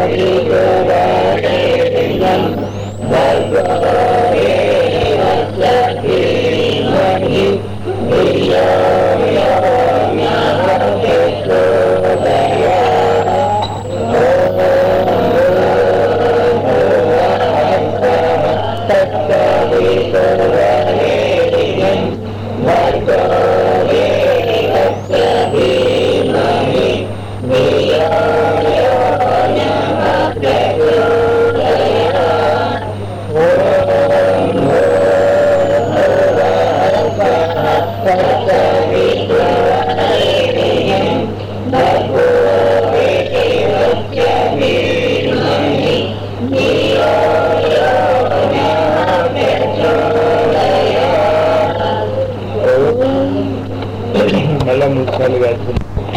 మళ్ళా మూడు సార్లు కాదు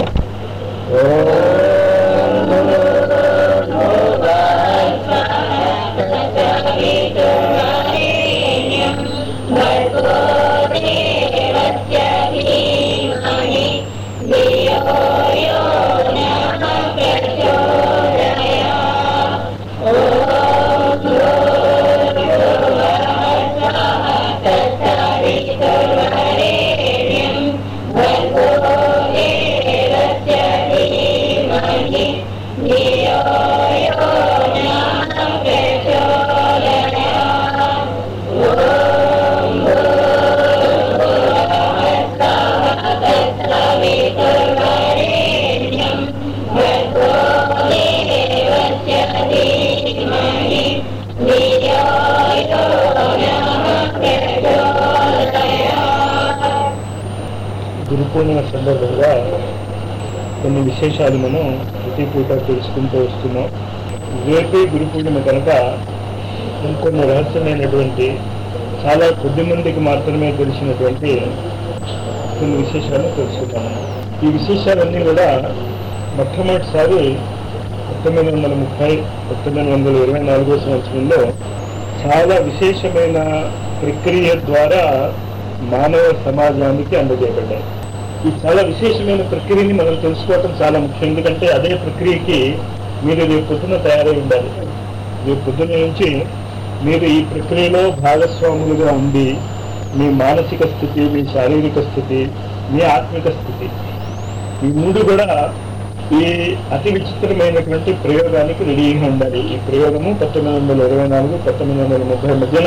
గురు పూర్ణిమ సందర్భంగా కొన్ని విశేషాలు మనం ప్రతి పూట తెలుసుకుంటూ వస్తున్నాం రేపే గురు పూర్ణిమ కనుక ఇంకొన్ని రహస్యమైనటువంటి చాలా కొద్ది మందికి మాత్రమే తెలిసినటువంటి కొన్ని విశేషాలు తెలుసుకుంటాము ఈ విశేషాలన్నీ కూడా మొట్టమొదటిసారి పంతొమ్మిది వందల ముప్పై పంతొమ్మిది వందల ఇరవై నాలుగో సంవత్సరంలో చాలా విశేషమైన ప్రక్రియ ద్వారా మానవ సమాజానికి అందజేయబడ్డాయి ఈ చాలా విశేషమైన ప్రక్రియని మనం తెలుసుకోవటం చాలా ముఖ్యం ఎందుకంటే అదే ప్రక్రియకి మీరు రేపు పొద్దున తయారై ఉండాలి రేపు పొద్దున నుంచి మీరు ఈ ప్రక్రియలో భాగస్వాములుగా ఉండి మీ మానసిక స్థితి మీ శారీరక స్థితి మీ ఆత్మిక స్థితి ఈ మూడు కూడా ఈ అతి విచిత్రమైనటువంటి ప్రయోగానికి రెడీగా ఉండాలి ఈ ప్రయోగము పంతొమ్మిది వందల ఇరవై నాలుగు పంతొమ్మిది వందల ముప్పై మధ్యన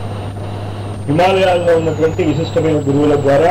హిమాలయాల్లో ఉన్నటువంటి విశిష్టమైన గురువుల ద్వారా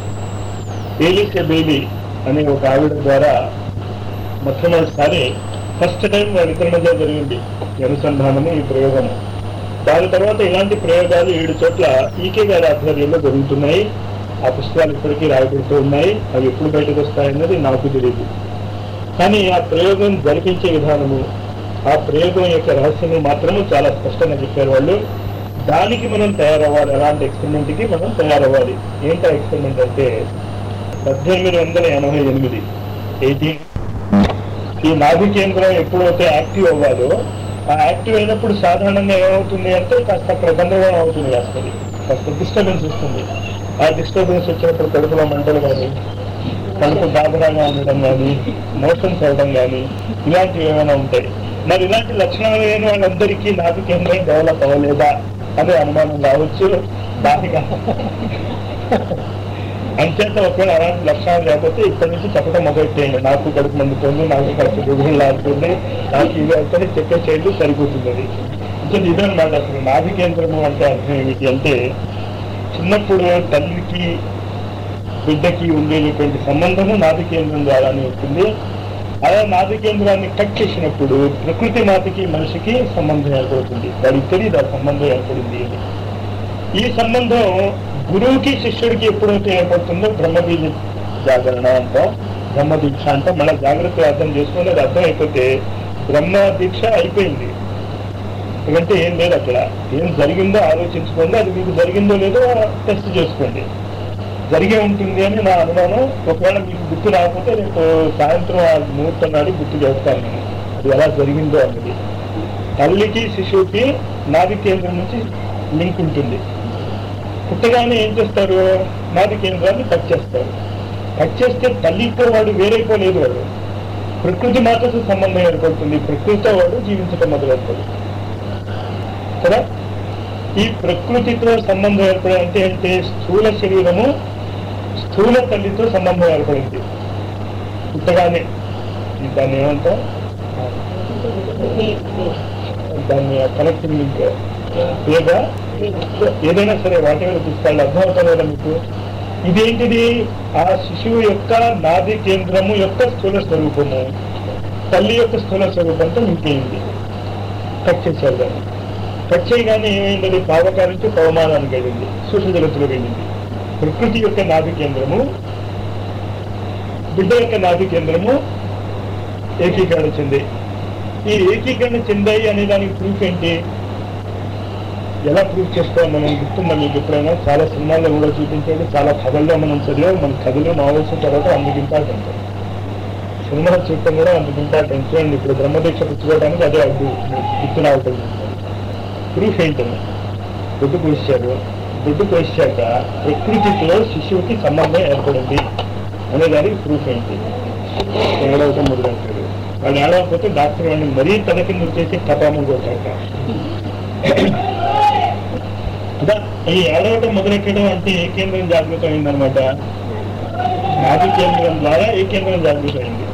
ఏలిసే బేబీ అనే ఒక ఆవిడ ద్వారా మొట్టమొదటిసారి ఫస్ట్ టైం వాళ్ళిద్దరి మధ్య జరిగింది ఈ అనుసంధానము ఈ ప్రయోగము దాని తర్వాత ఇలాంటి ప్రయోగాలు ఏడు చోట్ల ఈకే గారి ఆధ్వర్యంలో జరుగుతున్నాయి ఆ పుస్తకాలు ఇప్పటికీ రాయబడుతూ ఉన్నాయి అవి ఎప్పుడు బయటకు వస్తాయన్నది నాకు తెలియదు కానీ ఆ ప్రయోగం జరిపించే విధానము ఆ ప్రయోగం యొక్క రహస్యము మాత్రము చాలా స్పష్టంగా చెప్పారు వాళ్ళు దానికి మనం తయారవ్వాలి అలాంటి ఎక్స్పెరిమెంట్కి మనం తయారవ్వాలి ఏంటా ఎక్స్పెరిమెంట్ అంటే పద్దెనిమిది వందల ఎనభై ఎనిమిది ఎయిటీన్ ఈ నాభి కేంద్రం ఎప్పుడైతే యాక్టివ్ అవ్వాలో ఆ యాక్టివ్ అయినప్పుడు సాధారణంగా ఏమవుతుంది అంటే కాస్త అక్కడ గందరగోళం అవుతుంది కాస్త కాస్త డిస్టర్బెన్స్ వస్తుంది ఆ డిస్టర్బెన్స్ వచ్చినప్పుడు కడుపులో మంటలు కానీ కడుపు గాబరాగా ఉండడం కానీ మోషన్స్ అవడం కానీ ఇలాంటివి ఏమైనా ఉంటాయి మరి ఇలాంటి లక్షణాలు లేని వాళ్ళందరికీ నాభి కేంద్రం డెవలప్ అవ్వలేదా అనే అనుమానం రావచ్చు దానిగా అంచేత ఒకవేళ అలాంటి లక్షణాలు లేకపోతే ఇక్కడి నుంచి చెప్పడం మొదలెట్టేయండి నాకు కడుపు మండుతుంది నాకు కడుపు గుగులు లాగుతుంది నాకు ఇది అవుతుంది చెప్పేసేయండి సరిపోతుంది అది అంటే ఇదన్నమాట అసలు నాభి కేంద్రము అంటే అర్థం ఏమిటి అంటే చిన్నప్పుడు తల్లికి బిడ్డకి ఉండేటువంటి సంబంధము నాభి కేంద్రం ద్వారానే ఉంటుంది అలా నాభి కేంద్రాన్ని కట్ చేసినప్పుడు ప్రకృతి మాతకి మనిషికి సంబంధం ఏర్పడుతుంది వాడికి తెలియదు ఆ సంబంధం ఏర్పడింది అని ఈ సంబంధం గురువుకి శిష్యుడికి ఎప్పుడైతే ఏర్పడుతుందో బ్రహ్మబీజ జాగరణ అంటాం బ్రహ్మ దీక్ష అంటాం మన జాగ్రత్తగా అర్థం చేసుకుని అది అర్థం అయిపోతే బ్రహ్మ దీక్ష అయిపోయింది ఎందుకంటే ఏం లేదు అక్కడ ఏం జరిగిందో ఆలోచించుకోండి అది మీకు జరిగిందో లేదో టెస్ట్ చేసుకోండి జరిగే ఉంటుంది అని నా అనుమానం ఒకవేళ మీకు గుర్తు రాకపోతే రేపు సాయంత్రం ఆ ముహూర్తం నాడు గుర్తు చేస్తాను నేను అది ఎలా జరిగిందో అన్నది తల్లికి శిశువుకి నాది కేంద్రం నుంచి లింక్ ఉంటుంది పుట్టగానే ఏం చేస్తారు నాది కేంద్రాన్ని కట్ చేస్తారు కట్ చేస్తే తల్లితో వాడు వేరైపోలేదు వాడు ప్రకృతి మాతతో సంబంధం ఏర్పడుతుంది ప్రకృతితో వాడు జీవించడం మొదలవుతుంది కదా ఈ ప్రకృతితో సంబంధం ఏర్పడే అంటే అంటే స్థూల శరీరము స్థూల తల్లితో సంబంధం ఏర్పడింది పుట్టగానే ఈ దాన్ని ఏమంటాం దాన్ని కనెక్టింగ్ లింక్ లేదా ఏదైనా సరే వాటి మీద తీసుకోవాలి అర్థమవుతుంది కదా మీకు ఇదేంటిది ఆ శిశువు యొక్క నాభి కేంద్రము యొక్క స్థూల స్వరూపము తల్లి యొక్క స్థూల స్వరూపంతో నింపేయింది కట్ చేశారు దాన్ని కట్ చేయగానే ఏమైంది అది పావకాల నుంచి పవమానానికి వెళ్ళింది సూక్ష్మ జగత్తులోకి వెళ్ళింది ప్రకృతి యొక్క నాభి కేంద్రము బిడ్డ యొక్క నాభి కేంద్రము ఏకీకరణ చెంది ఈ ఏకీకరణ చెందాయి అనే దానికి ప్రూఫ్ ఏంటి ఎలా ప్రూఫ్ చేసుకోవాలి మనం గుర్తుందా మీకు ఎప్పుడైనా చాలా సినిమాల్లో కూడా చూపించేది చాలా కథల్లో మనం చదివాం మన కథలో మావలసిన తర్వాత అందుకు ఇంపార్టెంట్ సినిమాలు చూడటం కూడా అందుకు ఇంపార్టెంట్ చూడండి ఇప్పుడు బ్రహ్మదీక్ష పుచ్చుకోవడానికి అదే అడ్డు గుర్తు రావటం ప్రూఫ్ ఏంటని గుడ్డు కోసారు గుడ్డు కోసాక ప్రకృతితో శిశువుకి సంబంధం ఏర్పడింది అనే దానికి ప్రూఫ్ ఏంటి ఏడవటం మొదలెట్టాడు వాడు ఏడవకపోతే డాక్టర్ వాడిని మరీ తల కింద వచ్చేసి కపామం కొట్టాక అదా ఈ ఏడవటం మొదలెట్టడం అంటే ఏ కేంద్రం జాగృతం అయిందనమాట నాభి కేంద్రం ద్వారా ఏ కేంద్రం జాగృతం అయింది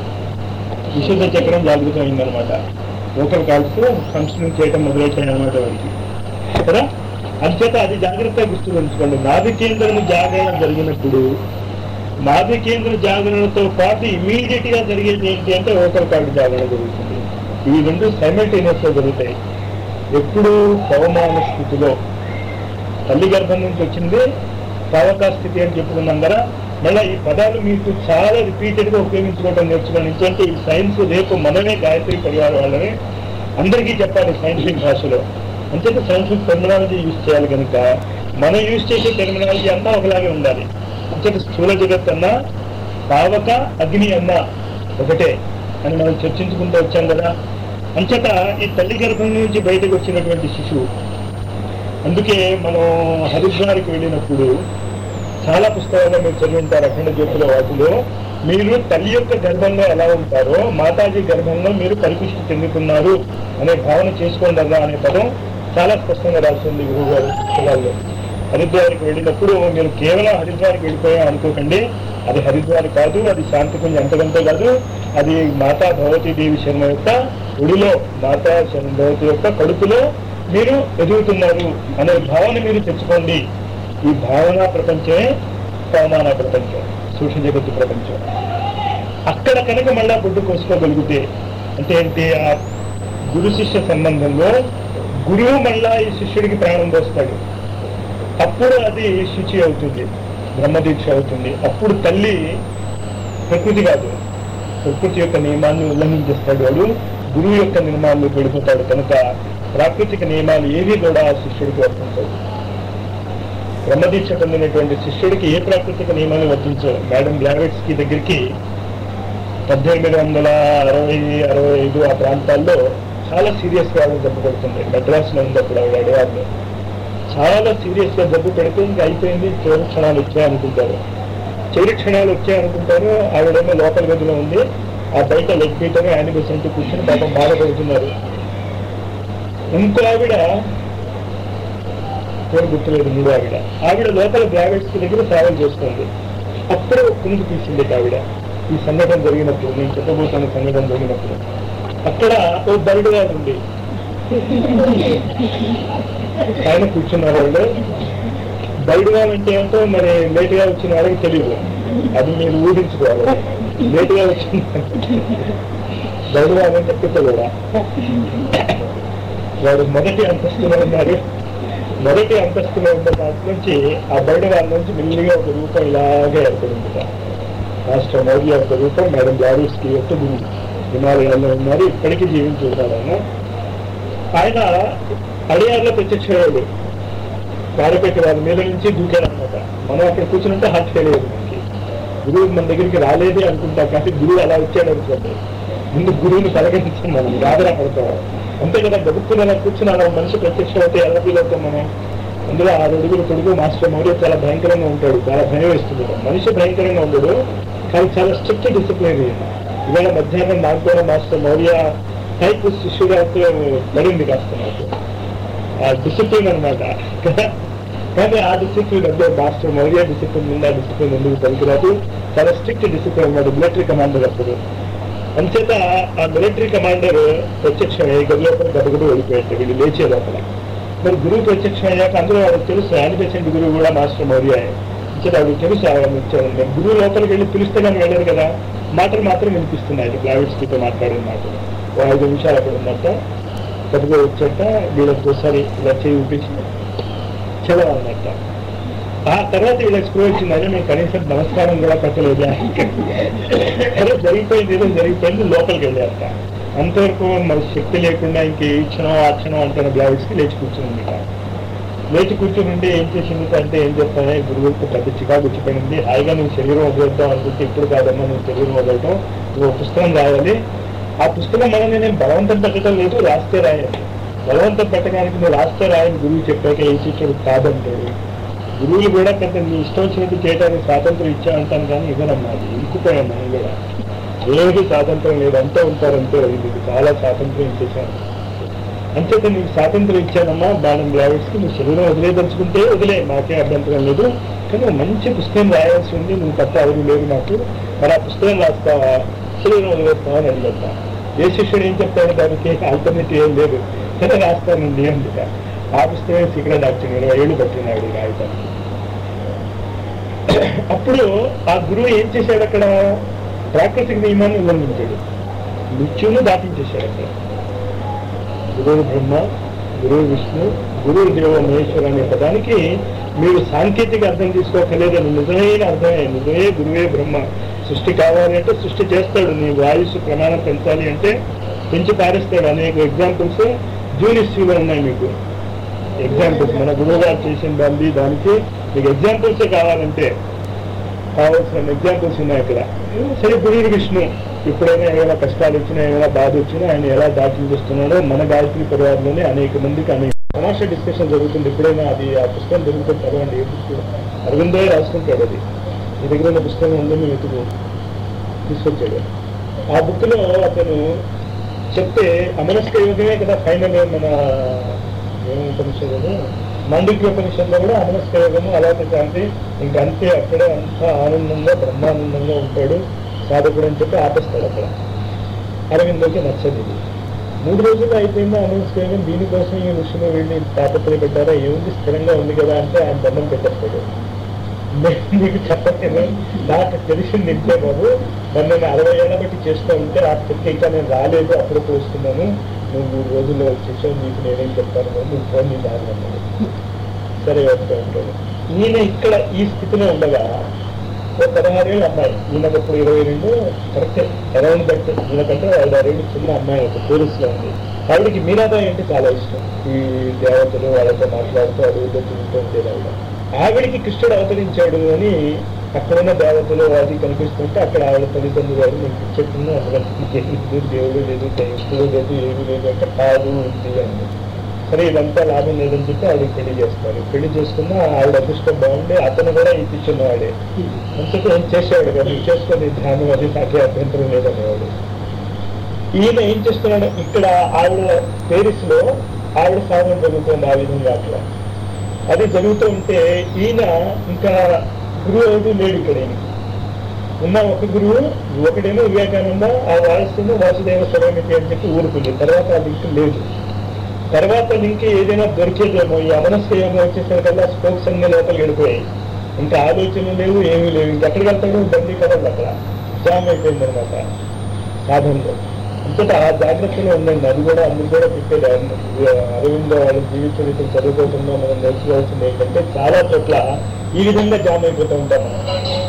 విశుద్ధ చక్రం జాగృతం అయిందనమాట లోకల్ కాల్స్ ఫంక్షనింగ్ చేయడం మొదలెట్టాయి అనమాట వాడికి కదా అంచేత అది జాగ్రత్తగా గుర్తు ఉంచుకోండి నాభి కేంద్రం జాగరణ జరిగినప్పుడు నాభి కేంద్ర జాగరణతో పాటు ఇమీడియట్ గా జరిగేది ఏంటి అంటే ఓకల్ కార్డు జాగరణ జరుగుతుంది ఇవి రెండు సైమల్టేనియస్ గా జరుగుతాయి ఎప్పుడు పవమాన స్థితిలో తల్లి గర్భం నుంచి వచ్చింది పావకా స్థితి అని చెప్పుకున్నాం కదా మళ్ళీ ఈ పదాలు మీకు చాలా రిపీటెడ్ గా ఉపయోగించుకోవడం నేర్చుకోండి ఎందుకంటే ఈ సైన్స్ రేపు మనమే గాయత్రి పరివార వాళ్ళని అందరికీ చెప్పాలి సైంటిఫిక్ భాషలో అంతేత సైంటిఫిక్ టెర్మినాలజీ యూజ్ చేయాలి కనుక మనం యూజ్ చేసే టెర్మినాలజీ అంతా ఒకలాగే ఉండాలి అంతేత స్థూల జగత్ అన్నా పావక అగ్ని అన్నా ఒకటే అని మనం చర్చించుకుంటూ వచ్చాం కదా అంచేత ఈ తల్లి గర్భం నుంచి బయటకు వచ్చినటువంటి శిశువు అందుకే మనం హరిద్వార్కి వెళ్ళినప్పుడు చాలా పుస్తకాల్లో మీరు చదివి ఉంటారు అఖండ జ్యోతిలో వాటిలో మీరు తల్లి యొక్క గర్భంలో ఎలా ఉంటారో మాతాజీ గర్భంలో మీరు పరిపుష్టి చెందుతున్నారు అనే భావన చేసుకోండి అలా అనే పదం చాలా స్పష్టంగా రాసింది గురువు గారు పుస్తకాల్లో హరిద్వార్కి వెళ్ళినప్పుడు మీరు కేవలం హరిద్వార్కి వెళ్ళిపోయాం అనుకోకండి అది హరిద్వార్ కాదు అది శాంతికుంజ్ అంతకంటే కాదు అది మాతా భగవతీ దేవి శర్మ యొక్క ఒడిలో మాతా శర్మ భగవతి యొక్క కడుపులో మీరు ఎదుగుతున్నారు అనే భావన మీరు తెచ్చుకోండి ఈ భావన ప్రపంచమే పవమాన ప్రపంచం సూక్ష్మ జగత్తు ప్రపంచం అక్కడ కనుక మళ్ళా బొడ్డు కోసుకోగలిగితే అంటే ఏంటి ఆ గురు శిష్య సంబంధంలో గురువు మళ్ళా ఈ శిష్యుడికి ప్రాణం పోస్తాడు అప్పుడు అది శుచి అవుతుంది బ్రహ్మదీక్ష అవుతుంది అప్పుడు తల్లి ప్రకృతి కాదు ప్రకృతి యొక్క నియమాన్ని ఉల్లంఘించేస్తాడు వాడు గురువు యొక్క నియమాన్ని వెళ్ళిపోతాడు కనుక ప్రాకృతిక నియమాలు ఏవి కూడా ఆ శిష్యుడికి వర్తించవు బ్రహ్మదీక్ష పొందినటువంటి శిష్యుడికి ఏ ప్రాకృతిక నియమాలు వర్తించవు మేడం బ్లావెట్స్ కి దగ్గరికి పద్దెనిమిది వందల అరవై అరవై ఐదు ఆ ప్రాంతాల్లో చాలా సీరియస్ గా ఆవిడ జబ్బు పడుతుంది మెడ్రాస్ లో ఉంది అప్పుడు ఆవిడ అడవాళ్ళు చాలా సీరియస్ గా జబ్బు పెడితే ఇంకా అయిపోయింది చివరి క్షణాలు వచ్చాయనుకుంటారు చివరి క్షణాలు వచ్చాయనుకుంటారు ఆవిడేమో లోపల గదిలో ఉంది ఆ బయట లెగ్ పీటర్ యానిబెసెంట్ కూర్చొని పాపం బాధపడుతున్నారు ఇంకో ఆవిడ పేరు గుర్తులేదు మూడో ఆవిడ ఆవిడ లోపల బ్రావెట్స్ దగ్గర సేవలు చేస్తుంది అప్పుడే కుంగు తీసింది ఆవిడ ఈ సంఘటన జరిగినప్పుడు నేను చెప్పబోతున్న సంఘటన జరిగినప్పుడు అక్కడ ఓ బరుడుగా ఉంది ఆయన కూర్చున్నారు వాళ్ళు బయటగా అంటే ఏంటో మరి లేట్ గా వచ్చిన వాళ్ళకి తెలియదు అది మీరు ఊహించుకోవాలి లేట్ గా వచ్చింది బయటగా అంటే కూడా వాడు మొదటి అంతస్తులో ఉన్నారు మొదటి అంతస్తులో ఉన్న దాంట్ నుంచి ఆ బయట వాళ్ళ నుంచి మెల్లిగా ఒక రూపం ఇలాగే ఏర్పడింది రాష్ట్ర మోదీ యొక్క రూపం మేడం జావేస్ కి యొక్క గురువు హిమాలయాల్లో ఉన్నారు ఇప్పటికీ జీవించుంటారు ఆయన ఆయన అడియార్లో ప్రత్యక్షమయ్యాడు వారపెట్టి వాళ్ళ మీద నుంచి దూకాడనమాట మనం అక్కడ కూర్చుంటే హార్ట్ ఫెయిల్ అయ్యేది మనకి గురువు మన దగ్గరికి రాలేదే అనుకుంటాం కానీ గురువు అలా వచ్చాడు అనుకోండి ముందు గురువుని పలకరించాం మనం రాదరా పడతాం అంతే కదా గడుపుకుని అలా కూర్చుని అలా మనిషి ప్రత్యక్షం అయితే ఎలా ఫీల్ అవుతాం మనం అందులో ఆ అడుగులు తొడుగు మాస్టర్ మౌర్య చాలా భయంకరంగా ఉంటాడు చాలా భయం వేస్తుంది మనిషి భయంకరంగా ఉండడు కానీ చాలా స్ట్రిక్ట్ డిసిప్లిన్ ఇవాళ మధ్యాహ్నం నాకు కూడా మాస్టర్ మౌర్య టైప్ శిష్యుగా పడింది కాస్త నాకు ఆ డిసిప్లిన్ అనమాట కానీ ఆ డిసిప్లిన్ అంటే మాస్టర్ మౌర్య డిసిప్లిన్ ఉంది ఆ డిసిప్లిన్ ఎందుకు పనికిరాదు చాలా స్ట్రిక్ట్ డిసిప్లిన్ అన్నమాట మిలిటరీ కమాండర్ అప్పుడు అంచేత ఆ మిలిటరీ కమాండర్ ప్రత్యక్షం అయ్యి గదిలోపల గదగడు వెళ్ళిపోయాడు వీళ్ళు లేచే లోపల మరి గురువు ప్రత్యక్షం అయ్యాక అందులో వాళ్ళకి తెలుసు యానిపేషెంట్ గురువు కూడా మాస్టర్ మౌర్య అంచేత వాళ్ళకి తెలుసు ఆయన వచ్చారు నేను గురువు లోపలికి వెళ్ళి పిలిస్తే కానీ వెళ్ళారు కదా మాటలు మాత్రం వినిపిస్తున్నాయి బ్లావిడ్స్కితో మాట్లాడిన మాటలు ఓ ఐదు నిమిషాలు అక్కడ ఉన్నట్ట గదిలో వచ్చాక వీళ్ళకి ఒకసారి ఇలా చేయి చూపించి చదవ అన్నట్ట ఆ తర్వాత వీళ్ళకి స్కూల్ వచ్చిందని నేను కనీసం నమస్కారం కూడా పెట్టలేదు అరే జరిగిపోయింది ఏదో జరిగిపోయింది లోపలికి వెళ్ళాక అంతవరకు మరి శక్తి లేకుండా ఇంక ఏ ఇచ్చనో ఆ క్షణం అంటున్న బ్లావిడ్స్కి లేచి కూర్చుంది ఇక. లేచి కూర్చుని ఉంటే ఏం చేసింది అంటే ఏం చెప్తానే గురువుకి పెద్ద చికాకు వచ్చిపోయింది హాయిగా నువ్వు శరీరం వదిలేద్దాం అనుకుంటే ఇప్పుడు కాదమ్మా నువ్వు శరీరం వదలటం నువ్వు ఒక పుస్తకం రాయాలి ఆ పుస్తకం మనం నేను బలవంతం పెట్టడం లేదు రాస్తే రాయాలి బలవంతం పెట్టడానికి నువ్వు రాస్తే రాయని గురువు చెప్పాక ఏ శిక్షుడు కాదంటాడు గురువులు కూడా పెద్ద నీ ఇష్టం వచ్చినట్టు చేయడానికి స్వాతంత్రం ఇచ్చా అంటాను కానీ ఇవ్వనమ్మా అది ఇంకుపోయాను నేను కూడా ఏది స్వాతంత్రం లేదు అంతా ఉంటారంటే నీకు చాలా స్వాతంత్రం ఇచ్చేసాను అంచేత నీకు స్వాతంత్రం ఇచ్చానమ్మా బాణం బ్లావెట్స్కి నువ్వు శరీరం వదిలేదలుచుకుంటే వదిలే నాకే అభ్యంతరం లేదు కానీ ఒక మంచి పుస్తకం రాయాల్సి ఉంది నువ్వు తప్ప ఎవరు లేదు నాకు మరి ఆ పుస్తకం రాస్తావా శరీరం వదిలేస్తావా అని అడిగేస్తా ఏ శిష్యుడు ఏం చెప్తాడు దానికి ఆల్టర్నేటివ్ ఏం లేదు సరే రాస్తానండి అందుక ఆ పుస్తకం ఇక్కడ డాక్టర్ ఇరవై ఏళ్ళు పట్టినాడు రాయటానికి అప్పుడు ఆ గురువు ఏం చేశాడు అక్కడ ప్రాకృతిక నియమాన్ని ఉల్లంఘించాడు మృత్యును దాటించేశాడు అక్కడ గురువు బ్రహ్మ గురువు విష్ణు గురువు దేవ మహేశ్వర అనే పదానికి మీరు సాంకేతిక అర్థం తీసుకోకలేదని నిజమైన అర్థమే నిజమే గురువే బ్రహ్మ సృష్టి కావాలి అంటే సృష్టి చేస్తాడు నీ వాయుసు ప్రమాణం పెంచాలి అంటే పెంచి పారేస్తాడు అనేక ఎగ్జాంపుల్స్ జూన్ హిస్టరీలో ఉన్నాయి మీకు ఎగ్జాంపుల్స్ మన గురువు గారు చేసిన దాన్ని దానికి మీకు ఎగ్జాంపుల్సే కావాలంటే కావాల్సిన ఎగ్జాంపుల్స్ ఉన్నాయి ఇక్కడ సరే గురువు విష్ణు ఎప్పుడైనా ఏమైనా కష్టాలు వచ్చినా ఏమైనా బాధ వచ్చినా ఆయన ఎలా దాచించేస్తున్నాడో మన గాయత్రి పరివారంలోనే అనేక మందికి అనేక తమాషా డిస్కషన్ జరుగుతుంది ఎప్పుడైనా అది ఆ పుస్తకం జరుగుతుంది చదవండి ఏ పుస్తకం అరవిందో రాసుకుంటాడు అది మీ దగ్గర ఉన్న పుస్తకం ఉందని వెతుకు తీసుకొచ్చాడు ఆ బుక్ లో అతను చెప్తే అమనస్క యోగమే కదా ఫైనల్ మన ఏం ఉపనిషత్తు మాండిక్య ఉపనిషత్తులో కూడా అమనస్క యోగము అలాగే శాంతి ఇంకా అంతే అక్కడే అంతా ఆనందంగా బ్రహ్మానందంగా ఉంటాడు సాధకుడు అని చెప్పి ఆపేస్తాడు అక్కడ అరవిందోకి నచ్చదు ఇది మూడు రోజులు అయిపోయిందా అమనస్క యోగం దీనికోసం ఈ ఋషులు వెళ్ళి తాపత్రయ పెట్టారా ఏముంది స్థిరంగా ఉంది కదా అంటే ఆయన దండం పెట్టేస్తాడు నేను నీకు చెప్పలేదు నాకు తెలిసింది ఇంతే బాబు మరి నేను అరవై ఏళ్ళ బట్టి చేస్తూ ఉంటే ఆ స్థితికి ఇంకా నేను రాలేదు అప్పుడప్పుడు వస్తున్నాను నువ్వు మూడు రోజుల్లో వచ్చేసావు నీకు నేనేం చెప్తాను మరి నువ్వు ఫోన్ నీ దారి అన్నాడు సరే ఓకే అంటాడు ఈయన ఇక్కడ ఈ స్థితిలో ఉండగా ఓ పదహారేళ్ళ అమ్మాయి ఈయనకప్పుడు ఇరవై రెండు కరెక్ట్ అరౌండ్ బట్ ఈయనకంటే ఐదారేళ్ళు చిన్న అమ్మాయి ఒక పోలీసులో ఉంది ఆవిడకి మీరాబాయి అంటే చాలా ఇష్టం ఈ దేవతలు వాళ్ళతో మాట్లాడుతూ అడుగుతూ తింటూ ఉండేది ఆవిడ ఆవిడికి కృష్ణుడు అవతరించాడు అని అక్కడున్న దేవతలు అది కనిపిస్తుంటే అక్కడ ఆవిడ తల్లిదండ్రులు వారు నీకు చెట్టును అసలు దేవుడు లేదు కృష్ణుడు లేదు ఏమీ లేదు అంటే కాదు ఉంది అని సరే ఇదంతా లాభం లేదని చెప్పి ఆవిడకి పెళ్లి చేస్తారు పెళ్లి చేసుకున్న ఆవిడ అదృష్టం బాగుండే అతను కూడా ఇప్పించున్నవాడే అంతకు ఏం చేసేవాడు కదా నువ్వు చేసుకొని ధ్యానం అది నాకే అభ్యంతరం లేదనేవాడు ఈయన ఏం చేస్తున్నాడు ఇక్కడ ఆవిడ పేరిస్ లో ఆవిడ సాధన జరుగుతుంది ఆ విధంగా అట్లా అది జరుగుతూ ఉంటే ఈయన ఇంకా గురువు ఎవరు లేడు ఇక్కడ ఈయన. ఉన్న ఒక గురువు ఒకడేమో వివేకానంద ఆ వారసును వాసుదేవ సరమితి అని చెప్పి ఊరుకుంది తర్వాత అది ఇంకా లేదు తర్వాత లింక్ ఏదైనా దొరికేదేమో ఈ అమనస్క యోగం వచ్చేసరికల్లా స్పోక్స్ అన్ని లోపలికి వెళ్ళిపోయాయి ఇంకా ఆలోచనలు లేవు ఏమీ లేవు ఇంకెక్కడికి వెళ్తాడు బండి కదలు అక్కడ జామ్ అయిపోయింది అనమాట సాధనలో అంతటా ఆ జాగ్రత్తలో ఉండండి అది కూడా అందుకు కూడా చెప్పేది అరవింద వాళ్ళ జీవిత చరిత్ర చదువుకోకుండా మనం నేర్చుకోవాల్సింది ఏంటంటే చాలా చోట్ల ఈ విధంగా జామ్ అయిపోతూ ఉంటాం మనం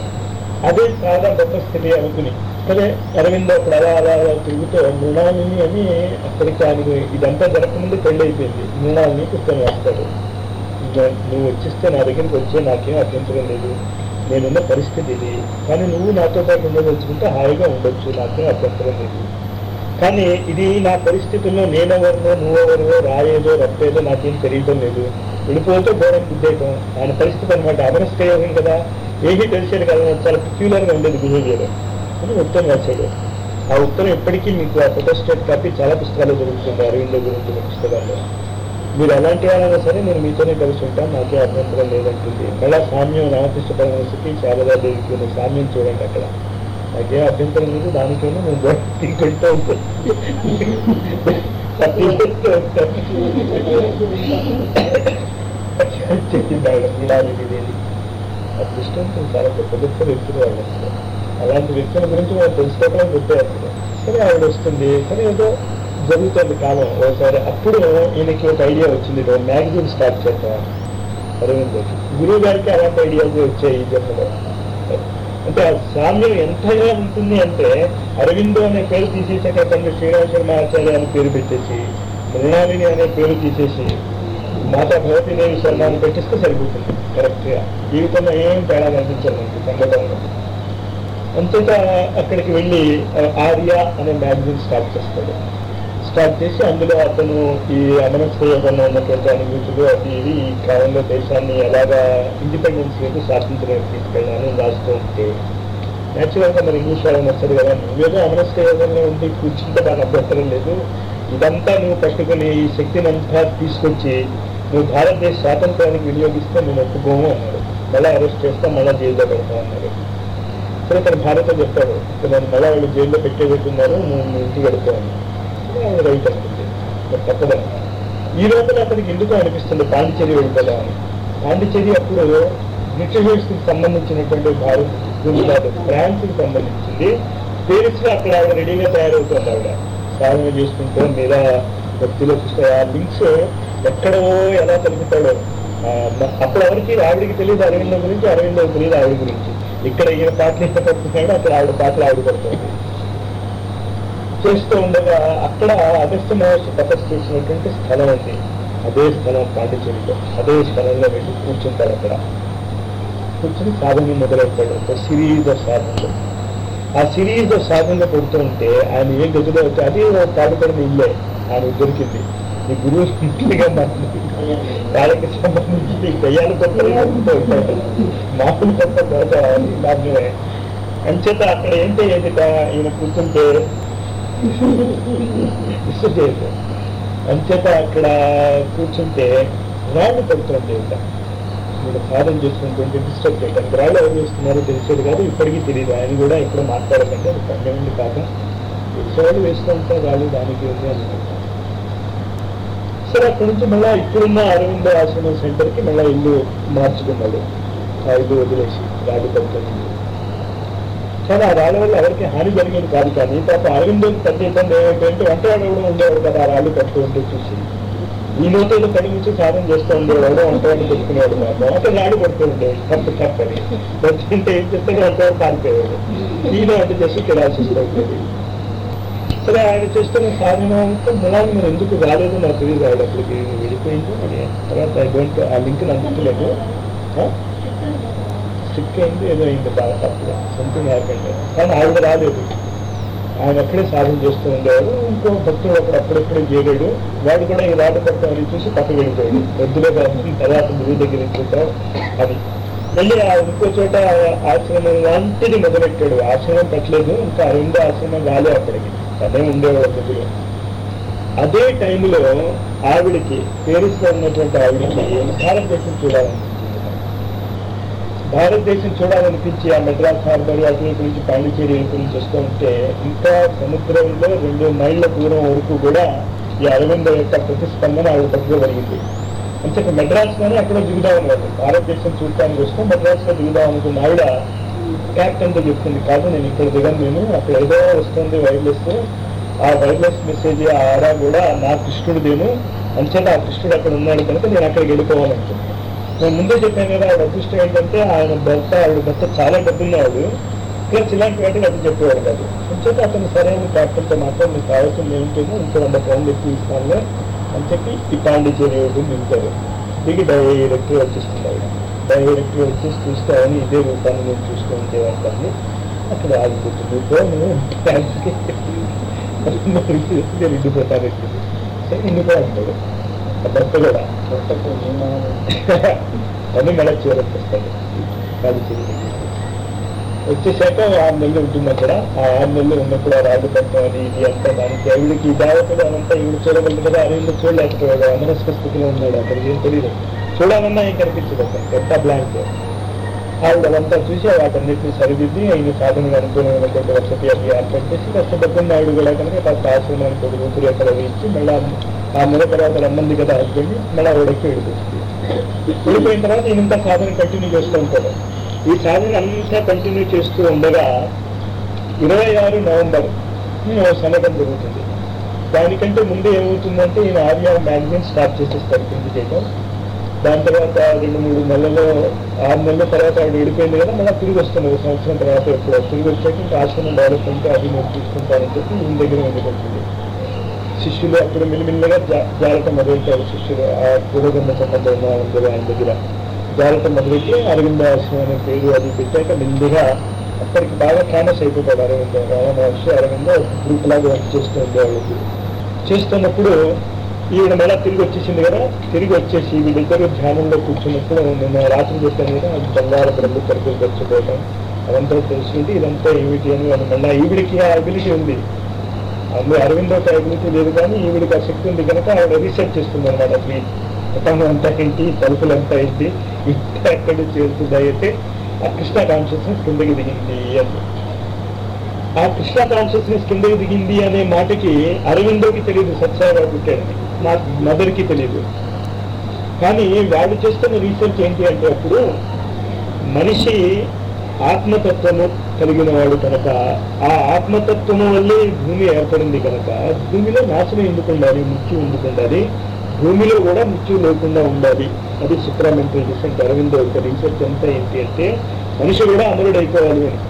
అదే చాలా గొప్ప స్థితి అనుకుని సరే అరవింద్ అప్పుడు అలా అలా అలా తిరుగుతూ మృణాలిని అని అక్కడికి ఆయనకు ఇదంతా జరగకముందు పెళ్లి అయిపోయింది మృణాలిని పుస్తకం రాస్తాడు ఇంకా నువ్వు వచ్చిస్తే నా దగ్గరికి వచ్చే నాకేం అభ్యంతరం లేదు నేనున్న పరిస్థితి ఇది కానీ నువ్వు నాతో పాటు ఉండదలుచుకుంటే హాయిగా ఉండొచ్చు నాకేం అభ్యంతరం లేదు కానీ ఇది నా పరిస్థితుల్లో నేనెవరినో నువ్వెవరినో రాయేదో రప్పేదో నాకేం తెలియటం లేదు వెళ్ళిపోతే ఘోరం గుద్దేయటం ఆయన పరిస్థితి అనమాట అమరస్కయోగం కదా ఏమీ తెలిసేది కదా చాలా peculiar గా ఉండేది బిహేవియర్ అని ఉత్తరం రాశాడు ఆ ఉత్తరం ఎప్పటికీ మీకు ఆ ఫోటోస్టేట్ కాపీ చాలా పుస్తకాలు దొరుకుతుంది అరవిందో గురించి ఉన్న పుస్తకాల్లో మీరు ఎలాంటి వాళ్ళైనా సరే నేను మీతోనే కలిసి ఉంటాను నాకే అభ్యంతరం లేదంటుంది మళ్ళా సామ్యం రామకృష్ణ పరమహంసకి శారదాదేవికి ఉన్న సామ్యం చూడండి అక్కడ నాకే అభ్యంతరం లేదు దానికైనా నేను గొడవ తీసుకుంటూ ఉంటాను చెప్పింది ఆవిడ నీలాదేవి దేవి అదృష్టం చాలా గొప్ప గొప్ప వ్యక్తులు వాళ్ళు అసలు అలాంటి వ్యక్తుల గురించి మనం తెలుసుకోవడం గొప్ప అసలు సరే ఆవిడ వస్తుంది సరే ఏదో జరుగుతుంది కాలం ఒకసారి అప్పుడు ఈయనకి ఒక ఐడియా వచ్చింది ఒక మ్యాగజైన్ స్టార్ట్ చేద్దాం అరవింద్ గురువు గారికి అలాంటి ఐడియాస్ వచ్చాయి ఈ జన్మలో అంటే ఆ సామ్యం ఎంతగా ఉంటుంది అంటే అరవిందో అనే పేరు తీసేసాక తండ్రి శ్రీరామ శర్మ ఆచార్య అనే పేరు పెట్టేసి మృణాలిని అనే పేరు తీసేసి మాతా భగవతిదేవి శర్మ అని పెట్టిస్తే సరిపోతుంది కరెక్ట్గా జీవితంలో ఏం తేడా కనిపించదు మనకి సంఘటనలో అంతటా అక్కడికి వెళ్ళి ఆ, ఆర్య అనే మ్యాగజైన్ స్టార్ట్ చేస్తాడు స్టార్ట్ చేసి అందులో అతను ఈ అమనస్కయోగంలో ఉన్నటువంటి అనుభూతులు అది ఇది ఈ కాలంలో దేశాన్ని ఎలాగా ఇండిపెండెన్స్ వైపు స్వాతంత్ర్యం తీసుకెళ్ళాలని రాస్తూ ఉంటే న్యాచురల్ గా మరి ఇంగ్లీష్ వాళ్ళని వస్తుంది కదా నువ్వేదో అమనస్క యోగంలో ఉండి కూర్చుంటే నాకు అభ్యంతరం లేదు ఇదంతా నువ్వు పట్టుకుని ఈ శక్తిని అంతా తీసుకొచ్చి నువ్వు భారతదేశ స్వాతంత్రానికి వినియోగిస్తే నేను ఒప్పుకోము అన్నాడు మళ్ళీ అరెస్ట్ చేస్తా మళ్ళీ జైల్లో పెడతా అన్నాడు సరే తన భార్యతో చెప్పాడు "ఇక నన్ను మళ్ళీ వాళ్ళు జైల్లో పెట్టేబెట్టున్నారు నువ్వు మీ ఇంటికి వెళ్తాను ఆయన రైట్ అనుకుంది మరి తప్పదని ఈ లోపల అతనికి ఎందుకు అనిపిస్తుంది పాండిచేరి వెళ్ళిపోదామని పాండిచేరి అప్పుడు బ్రిటిషర్స్ కి సంబంధించినటువంటి భారత్ భూమి కాదు ఫ్రాన్స్ కి సంబంధించింది పేరిస్ లో అక్కడ ఆవిడ రెడీగా తయారవుతుంది ఆవిడ సాధన చేసుకుంటూ మీద భక్తిలో పుస్తక ఆ లింక్స్ ఎక్కడో ఎలా కలుపుతాడో ఆ, మ- అప్పుడు ఎవరికి ఆవిడికి తెలియదు అరవిందో గురించి అరవిందో తెలియదు ఆవిడ గురించి ఇక్కడ ఈయన పాటలు ఇష్టపడుతున్నాడు అక్కడ ఆవిడ పాటలు ఆవిడ పడుతుంది చేస్తూ ఉండగా అక్కడ అగస్త్య మహర్షి తపస్సు చేసినటువంటి స్థలం ఉంది అదే స్థలం పాండిచేరిలో అదే స్థలంలో వెళ్ళి కూర్చుంటాడు అక్కడ కూర్చుని సాధన మొదలెడతాడు ఒక సిరీస్ ఆఫ్ సాధనలు ఆ సిరీస్ ఆఫ్ సాధనలు పెడుతూ ఉంటే ఆయన ఏ గదిలో వచ్చి అది ఓ పాడుపడిన ఇల్లే ఆయన దొరికింది ఈ గురువు ఇంటిగా మాట్లాడి వాళ్ళకి సంబంధించి దయ్యాలు గొప్ప ఉంటాడు మామూలు గొప్ప గొప్ప లాభమే అంచేత అక్కడ ఏంటి ఏదిట ఈయన కూర్చుంటే విసుగేది అంచేత అక్కడ కూర్చుంటే రాళ్ళు పడుతుంది ఇంకా మీరు సాధన చేసుకుంటుంటే డిస్టర్బ్ చేయడానికి రాళ్ళు ఎవరు చేస్తున్నారో తెలిసేది కాదు ఇప్పటికీ తెలియదు ఆయన కూడా ఎప్పుడు మాట్లాడకంటే అది పండమండి కాక తెలిసేవాళ్ళు వేస్తూ ఉంటారు రాళ్ళు దానికి ఉంది అనుకుంటారు సరే అక్కడి నుంచి మళ్ళీ ఇప్పుడున్న అరవింద ఆశ్రమం సెంటర్కి మళ్ళీ ఇల్లు మార్చుకున్నాడు ఆ ఇల్లు వదిలేసి రాళ్ళు పడుతుంది కానీ ఆ రాళ్ళ వల్ల ఎవరికి హాని జరిగేది కాదు కానీ పాప అరవిందోకి పెద్ద ఇబ్బంది ఏమైపోయింటే వంటవాడు కూడా ఉండేవాడు కదా ఆ రాళ్ళు కడుతూ ఉంటే చూసి ఈ నోటీలు కడిగించి సాధన చేస్తూ ఉండేవాడు వంటవాడు పెట్టుకునేవాడు మాత్రం అక్కడ రాడు పడుతూ ఉండేవాడు తప్పు తప్పని వచ్చింటే ఏం చేస్తాడు వంటవాడు పారిపోయేవాడు ఈయన వంట చేసి కిరాల్సి వస్తూ ఉండేది సరే ఆయన చేస్తున్న సాధన అంతా మళ్ళీ మీరు ఎందుకు రాలేదు నాకు తెలియదు రాడు అప్పటికి వెళ్ళిపోయింది అని తర్వాత ఐ డోంట్ ఆ లింక్ నాకు గుర్తులేదు స్టిక్ అయింది ఏదో అయింది బాగా తప్పుగా సంథింగ్ హ్యాపెండ్ కానీ ఆవిడ రాలేదు ఆయన అక్కడే సాధన చేస్తూ ఉండేవాడు ఇంకో భక్తుడు ఒకడు అప్పుడప్పుడే చేరాడు వాడు కూడా ఈ రాడు పట్టం అని చూసి పక్కకు వెళ్ళిపోయాడు వద్దులే కాదు తర్వాత గురువు దగ్గర చూద్దాం అని మళ్ళీ ఆ ఇంకో చోట ఆశ్రమం లాంటిది మొదలెట్టాడు ఆశ్రమం పెట్టలేదు ఇంకా రెండో ఆశ్రమం రాలే అప్పటికి అదే ఉండేవాడు కొద్దిగా అదే టైంలో ఆవిడికి పేరిస్లో ఉన్నటువంటి ఆవిడికి భారతదేశం చూడాలనిపించింది భారతదేశం చూడాలనిపించి ఆ మెడ్రాస్ హార్బర్ అటు నుంచి పాండిచేరి వైపు నుంచి వస్తూ ఉంటే ఇంకా సముద్రంలో రెండు మైళ్ళ దూరం వరకు కూడా ఈ అరవింద యొక్క ప్రతిస్పందన ఆవిడ పట్టుకోగలిగింది అంటే మెడ్రాస్లోనే అక్కడ దిగుదాం అన్నమాట భారతదేశం చూడటానికి వస్తే మెడ్రాస్లో దిగుదాం అనుకున్న ఆవిడ క్యాప్టెన్తో చెప్తుంది కాదు నేను ఇక్కడ దిగను నేను అక్కడ ఏదో వస్తుంది వైర్లెస్ ఆ వైర్లెస్ మెసేజ్ ఆ ఆరా కూడా నా కృష్ణుడిదేను అంచేత ఆ కృష్ణుడు అక్కడ ఉన్నాడు కనుక నేను అక్కడికి వెళ్ళిపోవాలంటుంది నేను ముందే చెప్పాను కదా ఆవిడ అదృష్టం ఏంటంటే ఆయన భర్త ఆవిడ భర్త చాలా డబ్బున్నవాడు ప్లస్ ఇలాంటి వాటికి అది చెప్పేవాడు కాదు అంచేత అతను సరైన క్యాప్టెన్తో మాత్రం మీకు కావాల్సింది ఏంటేమో ఇంకో వంద పౌండ్లు ఎక్కువ ఇస్తాను అని చెప్పి ఈ పాండిచేరి ఒకటి నింపారు దిగి డైరెక్ట్గా వచ్చేస్తుంది ఆవిడ డైరెక్ట్గా వచ్చేసి చూస్తే అని ఇదే రూపాన్ని నేను చూస్తూ ఉంటే అంటాను అక్కడ ఆగిపోతుంది నువ్వు ఫ్యాన్స్కి ఎండిపోతాను సరే ఎండిపోయి అంటాడు ఆ భర్త కూడా భర్తకు అని మళ్ళీ చివరికి వస్తాడు పాండిచేరి వచ్చేసాక ఆరు నెలలు ఉంటుంది అక్కడ ఆ ఆరు నెలలు ఉన్నప్పుడు ఆ రాజు పట్టం అది ఇది అంతా దానికి ఆవిడికి దేవతలు అదంతా ఈవిడ చూడగలదు కదా అరవింద్ చూడలేకపోయాడు అమనస్క స్థితిలో ఉన్నాడు అతనికి ఏం తెలియదు చూడాలన్నా ఏం కనిపించదు అక్కడ ఎంత బ్లాంక్ ఆవిడ అదంతా చూసి వాటన్నిటిని సరిదిద్ది ఆయన సాధనకు అనుకూలమైనటువంటి వసతి అది ఏర్పాటు చేసి కష్టపడుతున్న ఆవిడ కూడా కనుక కాస్త ఆశ్రమానికి ఒక కూతురు అక్కడ వేయించి మళ్ళీ ఆ నెల తర్వాత రమ్మంది కదా హస్బెండ్ మళ్ళీ ఆవిడకి వెళ్ళిపోతుంది వెళ్ళిపోయిన తర్వాత ఈయనంతా సాధన కంటిన్యూ చేస్తూ ఉంటాడు ఈ సాధన అంతా కంటిన్యూ చేస్తూ ఉండగా ఇరవై ఆరు నవంబర్ సంఘటన జరుగుతుంది దానికంటే ముందు ఏమవుతుందంటే ఈయన ఆర్యా మ్యాగజైన్ స్టార్ట్ చేసేస్తారు కింది చేయడం దాని తర్వాత రెండు మూడు నెలల్లో ఆరు నెలల తర్వాత ఆవిడ విడిపోయింది కదా మళ్ళీ తిరిగి వస్తుంది ఒక సంవత్సరం తర్వాత ఎప్పుడు తిరిగి వచ్చాక ఇంకా ఆశ్రమం డెవలప్మెంట్ అది నేను తీసుకుంటానని చెప్పి ఈయన దగ్గర ఉండిపోతుంది శిష్యులు అప్పుడు మిల్లిమిల్లిగా జా జాలటం మొదలెట్టారు శిష్యులు ఆ పూర్వజన్మ సంబంధం ఉన్న అందరూ ఆయన దగ్గర జాలటం మొదలెట్టి అరవింద ఆశ్రమం అనే పేరు అది పెట్టాక మెల్లిగా అప్పటికి బాగా ఫేమస్ అయిపోతాడు అరవింద రామ మహర్షి అరవింద గ్రూప్ లాగా వర్క్ చేస్తూ ఉండేవాళ్ళకి చేస్తున్నప్పుడు ఈవిడ మళ్ళా తిరిగి వచ్చేసింది కదా తిరిగి వచ్చేసి వీళ్ళిద్దరు ధ్యానంలో కూర్చున్నప్పుడు నిన్న రాత్రి చెప్పాను కదా అది బంగారు బ్రహ్మ తరపులు తెచ్చుకోవటం అదంతా తెలిసింది ఇదంతా ఏమిటి అని వాళ్ళు మళ్ళీ ఈవిడికి ఆ అబిలిటీ ఉంది అందులో అరవిందో అభివృద్ధి లేదు కానీ ఈవిడికి ఆ శక్తి ఉంది కనుక ఆవిడ రీసెర్చ్ చేస్తుంది అనమాట అసలు పతంగం అంతా ఏంటి తలుపులు అంతా ఏంటి ఇంత ఎక్కడి చేరుతుంది అయితే ఆ కృష్ణ కాన్షియస్నెస్ కిందకి దిగింది అని ఆ కృష్ణ కాన్షియస్నెస్ కిందకి దిగింది అనే మాటకి అరవిందోకి తెలియదు సత్సారావు పుట్టాడని మా మదర్కి తెలియదు కానీ వాళ్ళు చేస్తున్న రీసెర్చ్ ఏంటి అంటే అప్పుడు మనిషి ఆత్మతత్వము కలిగిన వాడు కనుక ఆ ఆత్మతత్వము వల్లే ఈ భూమి ఏర్పడింది కనుక భూమిలో నాశనం ఎందుకు ఉండాలి మృత్యు ఎందుకు ఉండాలి భూమిలో కూడా మృత్యు లేకుండా ఉండాలి అది సుప్రామెంటల్ రీసెంట్ అరవిందో యొక్క రీసెర్చ్ అంతా ఏంటి అంటే మనిషి కూడా అమరుడు అయిపోవాలి అని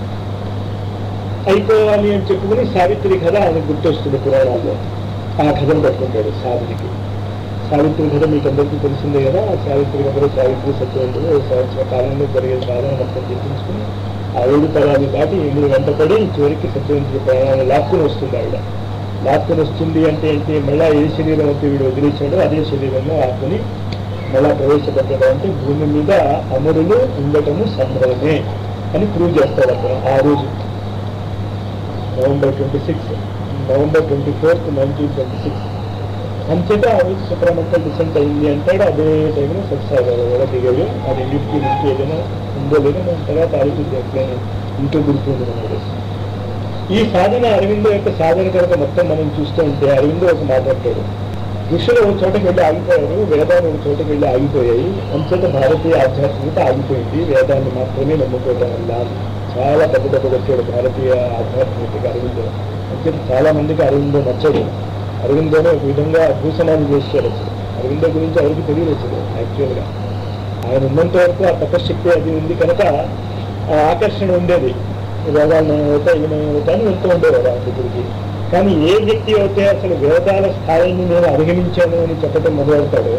అయిపోవాలి అని చెప్పుకుని సావిత్రి కథ ఆయన గుర్తొస్తుంది పురాణాల్లో ఆ కథను పట్టుకుంటాడు సావిత్రికి సావిత్రి కథ మీకు అందరికీ తెలిసిందే కదా ఆ సావిత్రి కథలో సావిత్రి సత్యవంతులు ఓ సంవత్సర కాలంలో జరిగే సాధన మొత్తం చెప్పించుకుని ఆ ఏడు తరాలు దాటి ఎనిమిది వెంటపడి చివరికి సత్యవంతుడి ప్రాణాలను లాక్కుని వస్తుంది ఆవిడ లాక్కుని వస్తుంది అంటే ఏంటి మళ్ళా ఏ శరీరం అయితే వీడు వదిలేశాడో అదే శరీరంలో ఆత్మని మళ్ళా ప్రవేశపెట్టడం అంటే భూమి మీద అమరులు ఉండటము సంభవమే అని ప్రూవ్ చేస్తాడు అక్కడ ఆ రోజు November twenty six November twenty fourth nineteen twenty six అంచేత ఆ రోజు సుప్రమంటల్ డిసెంట్ అయింది అంటాడు అదే టైంలో సత్సాగారు కూడా దిగాడు ఆ రెండింటికి నుంచి ఏదైనా ఉందో లేదో మనం తర్వాత ఆలోచించాను ఇంట్లో గుర్తుంది మనకి ఈ సాధన అరవిందో యొక్క సాధన కనుక మొత్తం మనం చూస్తూ ఉంటే అరవిందో ఒక మాట్లాడతాడు ఋషులు ఒక చోటకి వెళ్ళి ఆగిపోయారు వేదాలు ఒక చోటకి వెళ్ళి ఆగిపోయాయి అంచేత భారతీయ ఆధ్యాత్మికత ఆగిపోయింది వేదాన్ని మాత్రమే నమ్ముకోవడం వల్ల చాలా పెద్ద పెద్ద వచ్చాడు భారతీయ ఆధ్యాత్మికత అరవిందో అంచేత చాలా మందికి అరవిందో నచ్చడు అరవిందోనే ఒక విధంగా భూషణాలు చేశారు అసలు అరవిందో గురించి ఎవరికి తెలియదు అసలు యాక్చువల్గా ఆయన ఉన్నంత వరకు ఆ తపశక్తి అది ఉంది కనుక ఆ ఆకర్షణ ఉండేది వేదాలను అవుతా ఈయన అవుతా అని వెళ్తూ ఉండేవారు ఆయన దగ్గరికి కానీ ఏ వ్యక్తి అయితే అసలు వేదాల స్థాయిని నేను అధిగమించాను అని చెప్పడం మొదలెడతాడో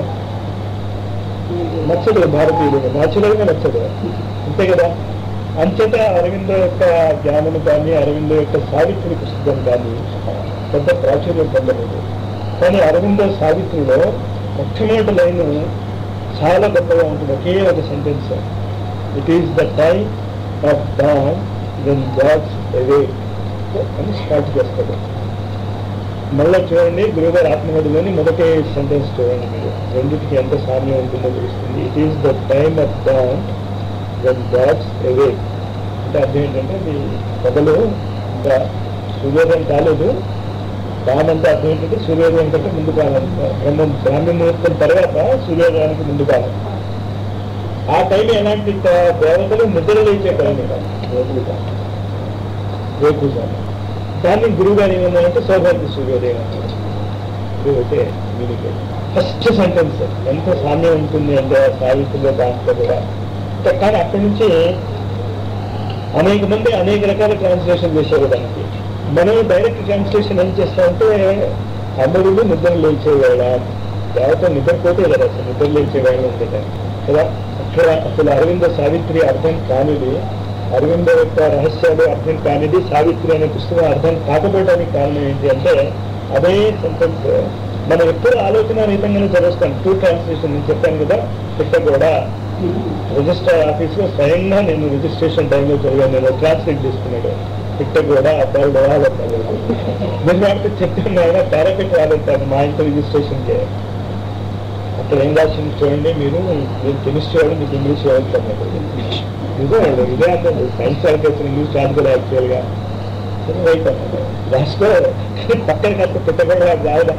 నచ్చదు భారతీయుడు న్యాచురల్గా నచ్చదు అంతే కదా అంచేత అరవింద యొక్క జ్ఞానము కానీ అరవింద యొక్క సావిత్రి పుస్తకం కానీ పెద్ద ప్రాచుర్యం పొందలేదు కానీ అరవింద సావిత్రిలో మొట్టమొదటి లైన్ చాలా గొప్పగా ఉంటుంది ఒకే ఒక sentence it is the time of dawn when gods awake అని స్టార్ట్ చేస్తాడు మళ్ళీ చూడండి గురుగారు ఆత్మహత్యలోని మొదటి సెంటెన్స్ చూడండి మీరు రెండింటికి ఎంత సామ్యం ఉంటుందో తెలుస్తుంది it is the time of dawn when gods awake అంటే అర్థం ఏంటంటే అది కథలో ఇంకా సూర్యోదయం కాలేదు దాని అంటే అర్థం ఏంటంటే సూర్యోదయం కంటే ముందు కాలం బ్రహ్మ బ్రాహ్మణ ముహూర్తం తర్వాత సూర్యోదయానికి ముందు కాలం ఆ టైం ఎలాంటి త- దేవతలు నిద్ర లేచే టైం రేపులు కాలం రేపు కాలం దాన్ని గురువు గారు ఏమన్నారంటే సౌభాగ్య సూర్యోదయం అన్నారు ఇది ఒకటే మీనింగ్ ఫస్ట్ సెంటెన్స్ ఎంత సామ్యం ఉంటుంది అంటే ఆ సావిత్రిలో దాంట్లో కూడా ఇంకా కానీ అక్కడి నుంచి అనేక మంది అనేక రకాల ట్రాన్స్లేషన్ చేశారు దానికి మనం డైరెక్ట్ ట్రాన్స్లేషన్ ఏం చేస్తామంటే అమరులు నిద్ర లేచేవేళ దేవత నిద్రపోతే కదా అసలు నిద్ర లేచేవేళ ఉండేది కదా అక్కడ అసలు అరవింద సావిత్రి అర్థం కానిది అరవింద యొక్క రహస్యాలు అర్థం కానిది సావిత్రి అనే పుస్తకం అర్థం కాకపోవడానికి కారణం ఏంటి అంటే అదే సెంటెన్స్ మనం ఎప్పుడు ఆలోచన రహితంగానే చదువుతాం టూ ట్రాన్స్లేషన్ నేను చెప్పాను కదా పిట్టగోడ రిజిస్టర్ ఆఫీస్లో స్వయంగా నేను రిజిస్ట్రేషన్ టైంలో చదివాను నేను ట్రాన్స్లేట్ చేసుకున్నాడు పిట్ట కూడా అబ్బాయి రాలేదు నేను వాడితే చెప్తాను ఆయన పారాపెట్ రాలేదు మా ఇంట్లో రిజిస్ట్రేషన్కి అక్కడ ఏం రాసింది చూడండి మీరు మీరు కెమిస్ట్రీ వాడు మీకు ఇంగ్లీష్ చదువుతున్నారు నిజం అండి ఇదే అంటే సైన్స్ వాళ్ళకి వచ్చిన ఇంగ్లీష్ రాదు కదా యాక్చువల్గా సరే రైట్ అన్నాడు రాసుకో పక్కన కాస్త పెట్టకుండా రాదు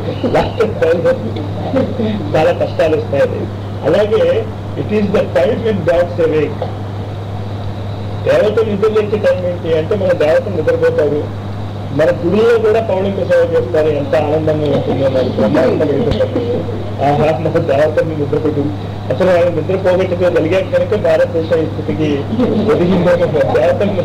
చాలా కష్టాలు వస్తాయి అలాగే it is the time in gods awake దేవత నిద్రలేచే టైం ఏంటి అంటే మన దేవత నిద్రపోతారు మన గుడిలో కూడా పౌళింప సేవ చేస్తారు ఎంత ఆనందంగా ఉంటుందో నాకు బ్రహ్మాండంగా ఉంటుంది. ఆహా మన దేవతని నిద్రపెట్టు అసలు ఆయన నిద్ర పోగొట్టుకోగలిగాం కనుక భారతదేశం ఈ స్థితికి ఒదిగిందో దేవతని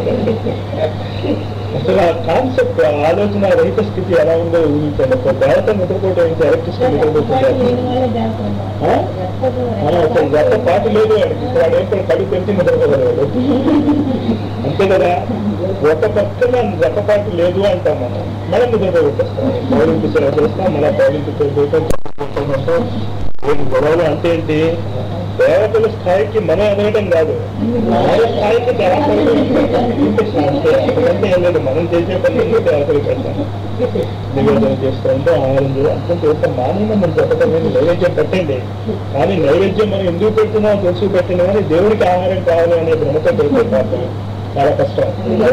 అసలు ఆ కాన్సెప్ట్ ఆలోచన రహిత స్థితి ఎలా ఉందో ఊహించండి ఒక దేవత నిద్రపోవడం ఏంటి ఎలక్ట్రిసిటీ నిద్రపోతుంది ఆ? ఆ, అసలు గత పాటు లేదు వాడికి ఇప్పుడు వాడు ఏంటో కడుపు పెంచి నిద్రపోగలవాడు అంతే కదా ఒక పక్కన రెప్పపాటు లేదు అంటాం మనం మనం నిద్రపోగొట్టేస్తాం పౌలింపు సేవ చేస్తాం మళ్ళీ పౌలింపు చేయడం ఏం గొడవలు అంటే ఏంటి దేవతల స్థాయికి మనం ఎదగడం కాదు మన స్థాయికి దేవతలు అంతే అంతకంటే ఏం లేదు మనం చేసే పని దేవతలు పెడతాం నివేదన చేస్తుంటే ఆహారం చేయాలి అర్థం చేస్తాం మానేమో మనం చెప్పడం లేదు నైవేద్యం పెట్టండి కానీ నైవేద్యం మనం ఎందుకు పెడుతున్నాం తెలుసు పెట్టండి కానీ దేవుడికి ఆహారం కావాలి అనే భ్రమతో పెడితే పాపం చాలా కష్టం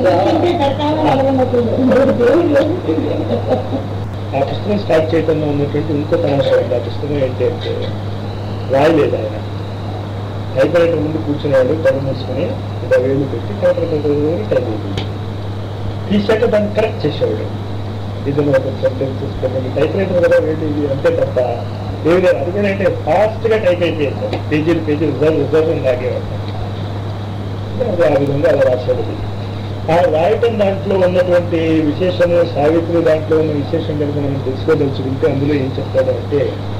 ఆ పుస్తకం స్టార్ట్ చేయడంలో ఉన్నటువంటి ఇంకో తమాషా ఉంది ఆ పుస్తకం ఏంటి అంటే రాయలేదు ఆయన టైప్రైటర్ ముందు కూర్చునేవాడు కళ్ళు మూసుకొని ఇలా వేలు పెట్టి టైప్రైటర్ టైప్ అయిపోయింది తీసాక దాన్ని కరెక్ట్ చేసేవాడు ఇది ఒక సెంటెన్సెస్ పెట్టండి టైప్రైటర్ కదా వేడి ఇది అంతే తప్ప ఏమి లేదు అది కూడా అంటే ఫాస్ట్ గా టైప్ అయిపోయింది పేజీలు పేజీలు రిజర్వ్ రిజర్వ్ లాగేవాడు అది ఆ విధంగా అలా రాశాడు ఇది. ఆ రాయటం దాంట్లో ఉన్నటువంటి విశేషము సావిత్రి దాంట్లో ఉన్న విశేషం కనుక మనం తెలుసుకోదలుచుకుంటే అందులో ఏం చెప్తాడు అంటే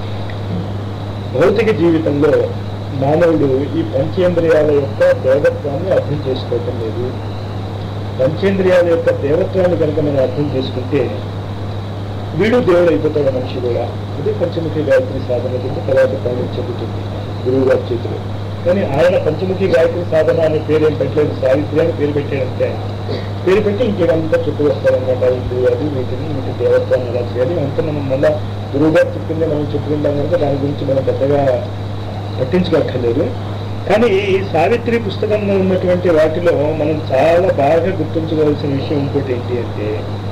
భౌతిక జీవితంలో మానవుడు ఈ పంచేంద్రియాల యొక్క దేవత్వాన్ని అర్థం చేసుకోవటం లేదు పంచేంద్రియాల యొక్క దేవత్వాన్ని కనుక మనం అర్థం చేసుకుంటే వీడు దేవుడు అయిపోతాడు మనిషి కూడా ఇది పంచముఖి గాయత్రి సాధన కింద తర్వాత పౌరులు చెందుతుంది గురువు గారి చేతిలో కానీ ఆయన పంచముఖి గాయత్రి సాధన అనే పేరు ఏం పెట్టలేదు సావిత్రి అని పేరు పెట్టాడంటే ఆయన. పేరు పెట్టి ఇంకేమంతా చుట్టూ వస్తారనమాట ఇందు అది వీటిని వీటి దేవత్వాన్ని ఎలా చేయాలి అంతా మనం మళ్ళా గురువు గారు చెప్పింది మనం చెప్పుకుంటాం కనుక దాని గురించి మనం పెద్దగా పట్టించుకోక్కర్లేదు కానీ ఈ సావిత్రి పుస్తకంలో ఉన్నటువంటి వాటిలో మనం చాలా బాగా గుర్తుంచుకోవాల్సిన విషయం ఇంకోటి ఏంటి అంటే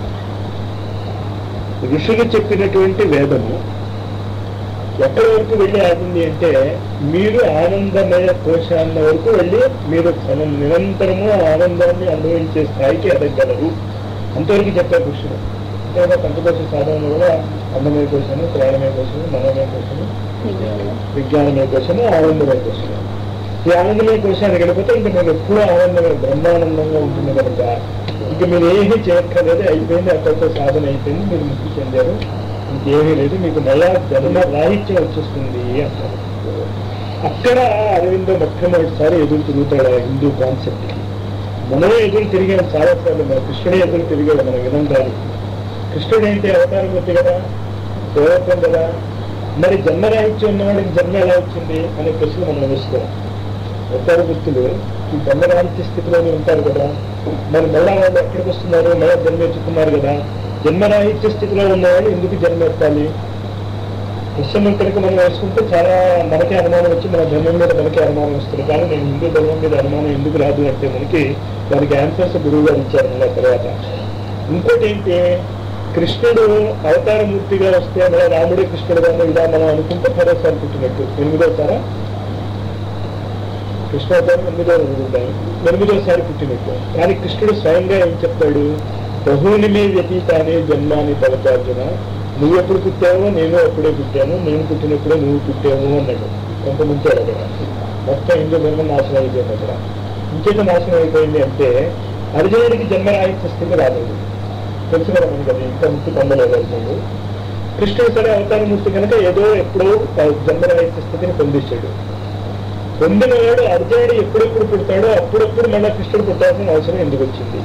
ఋషులు చెప్పినటువంటి వేదము ఎక్కడి వరకు వెళ్ళి ఆగింది అంటే మీరు ఆనందమయ కోశాన్న వరకు వెళ్ళి మీరు మనం నిరంతరము ఆనందాన్ని అనుభవించే స్థాయికి ఎదగలరు అంతవరకు చెప్పారు ఋషులు అంతేగా పంచకోశ సాధనలు కూడా అందమయ కోశము ప్రాణమయ కోశము మనోమయ కోశము విజ్ఞానమయ కోశము ఆనందమయ కోశము ఈ ఆనందమయ కోశానికి వెళ్ళిపోతే ఇంకా మీరు ఎప్పుడూ ఆనందమయ బ్రహ్మానందంగా ఉంటుంది కనుక ఇంకా మీరు ఏమీ చేయక్కర్లేదు అయిపోయింది అక్కడితో సాధన అయిపోయింది మీరు ముక్తి చెందారు ఇంకేమీ లేదు మీకు నయా జన్మ రాహిత్యం వచ్చేస్తుంది అంటారు అక్కడ అరవిందో మొట్టమొదటిసారి ఎదురు తిరుగుతాడు ఆ హిందూ కాన్సెప్ట్ మనమే ఎదురు తిరిగాం చాలాసార్లు మన కృష్ణుడే ఎదురు తిరిగాడు మనం వినందానికి కృష్ణుడు ఏంటి అవతారమూర్తి కదా దేవత్వం కదా మరి జన్మరాహిత్యం ఉన్నవాడికి జన్మ ఎలా వచ్చింది అనే ప్రశ్న మనం వేసుకోవాలి అవతార వ్యక్తులు ఈ జన్మరాహిత్య స్థితిలోనే ఉంటారు కదా మరి మళ్ళా వాళ్ళు ఎక్కడికి వస్తున్నారు మళ్ళా జన్మ ఎత్తుకున్నారు కదా జన్మరాహిత్య స్థితిలో ఉన్నవాళ్ళు ఎందుకు జన్మ ఎత్తాలి ప్రశ్న కనుక మనం వేసుకుంటే చాలా మనకే అనుమానం వచ్చి మన ధర్మం మీద మనకే అనుమానం వస్తుంది కానీ నేను హిందూ ధర్మం మీద అనుమానం ఎందుకు రాదు అంటే మనకి దానికి ఆన్సర్స్ గురువు గారు ఇచ్చారు మళ్ళీ తర్వాత ఇంకోటి ఏంటి కృష్ణుడు అవతారమూర్తిగా వస్తే మన రాముడే కృష్ణుడుగాను ఇలా మనం అనుకుంటే పదోసారి పుట్టినట్టు ఎనిమిదోసారా కృష్ణావతారం ఎనిమిదో ఉంటాయి ఎనిమిదోసారి పుట్టినట్టు కానీ కృష్ణుడు స్వయంగా ఏం చెప్తాడు బహుని మే వ్యతీతానే జన్మాని తలచార్జున నువ్వు ఎప్పుడు పుట్టావో నేను అప్పుడే పుట్టాను నేను పుట్టినప్పుడే నువ్వు పుట్టావు అన్నాడు కొంత ముంచాడు అక్కడ మొత్తం హిందూ ధర్మం నాశనం అయిపోయింది అక్కడ ఇంకేత నాశనం అయిపోయింది అంటే అర్జునుడికి జన్మరాహిత్య స్థితి రాలేదు తెలుసు కదా మనకి అది ఇంకా ముక్తి పొందలేదు అర్జునుడు కృష్ణుడు సరే అవతారమూర్తి కనుక ఏదో ఎప్పుడో ఆ జన్మరాహిత్య స్థితిని పొందించాడు పొందినవాడు అర్జునుడు ఎప్పుడెప్పుడు పుడతాడో అప్పుడప్పుడు మళ్ళీ కృష్ణుడు పుట్టాల్సిన అవసరం ఎందుకు వచ్చింది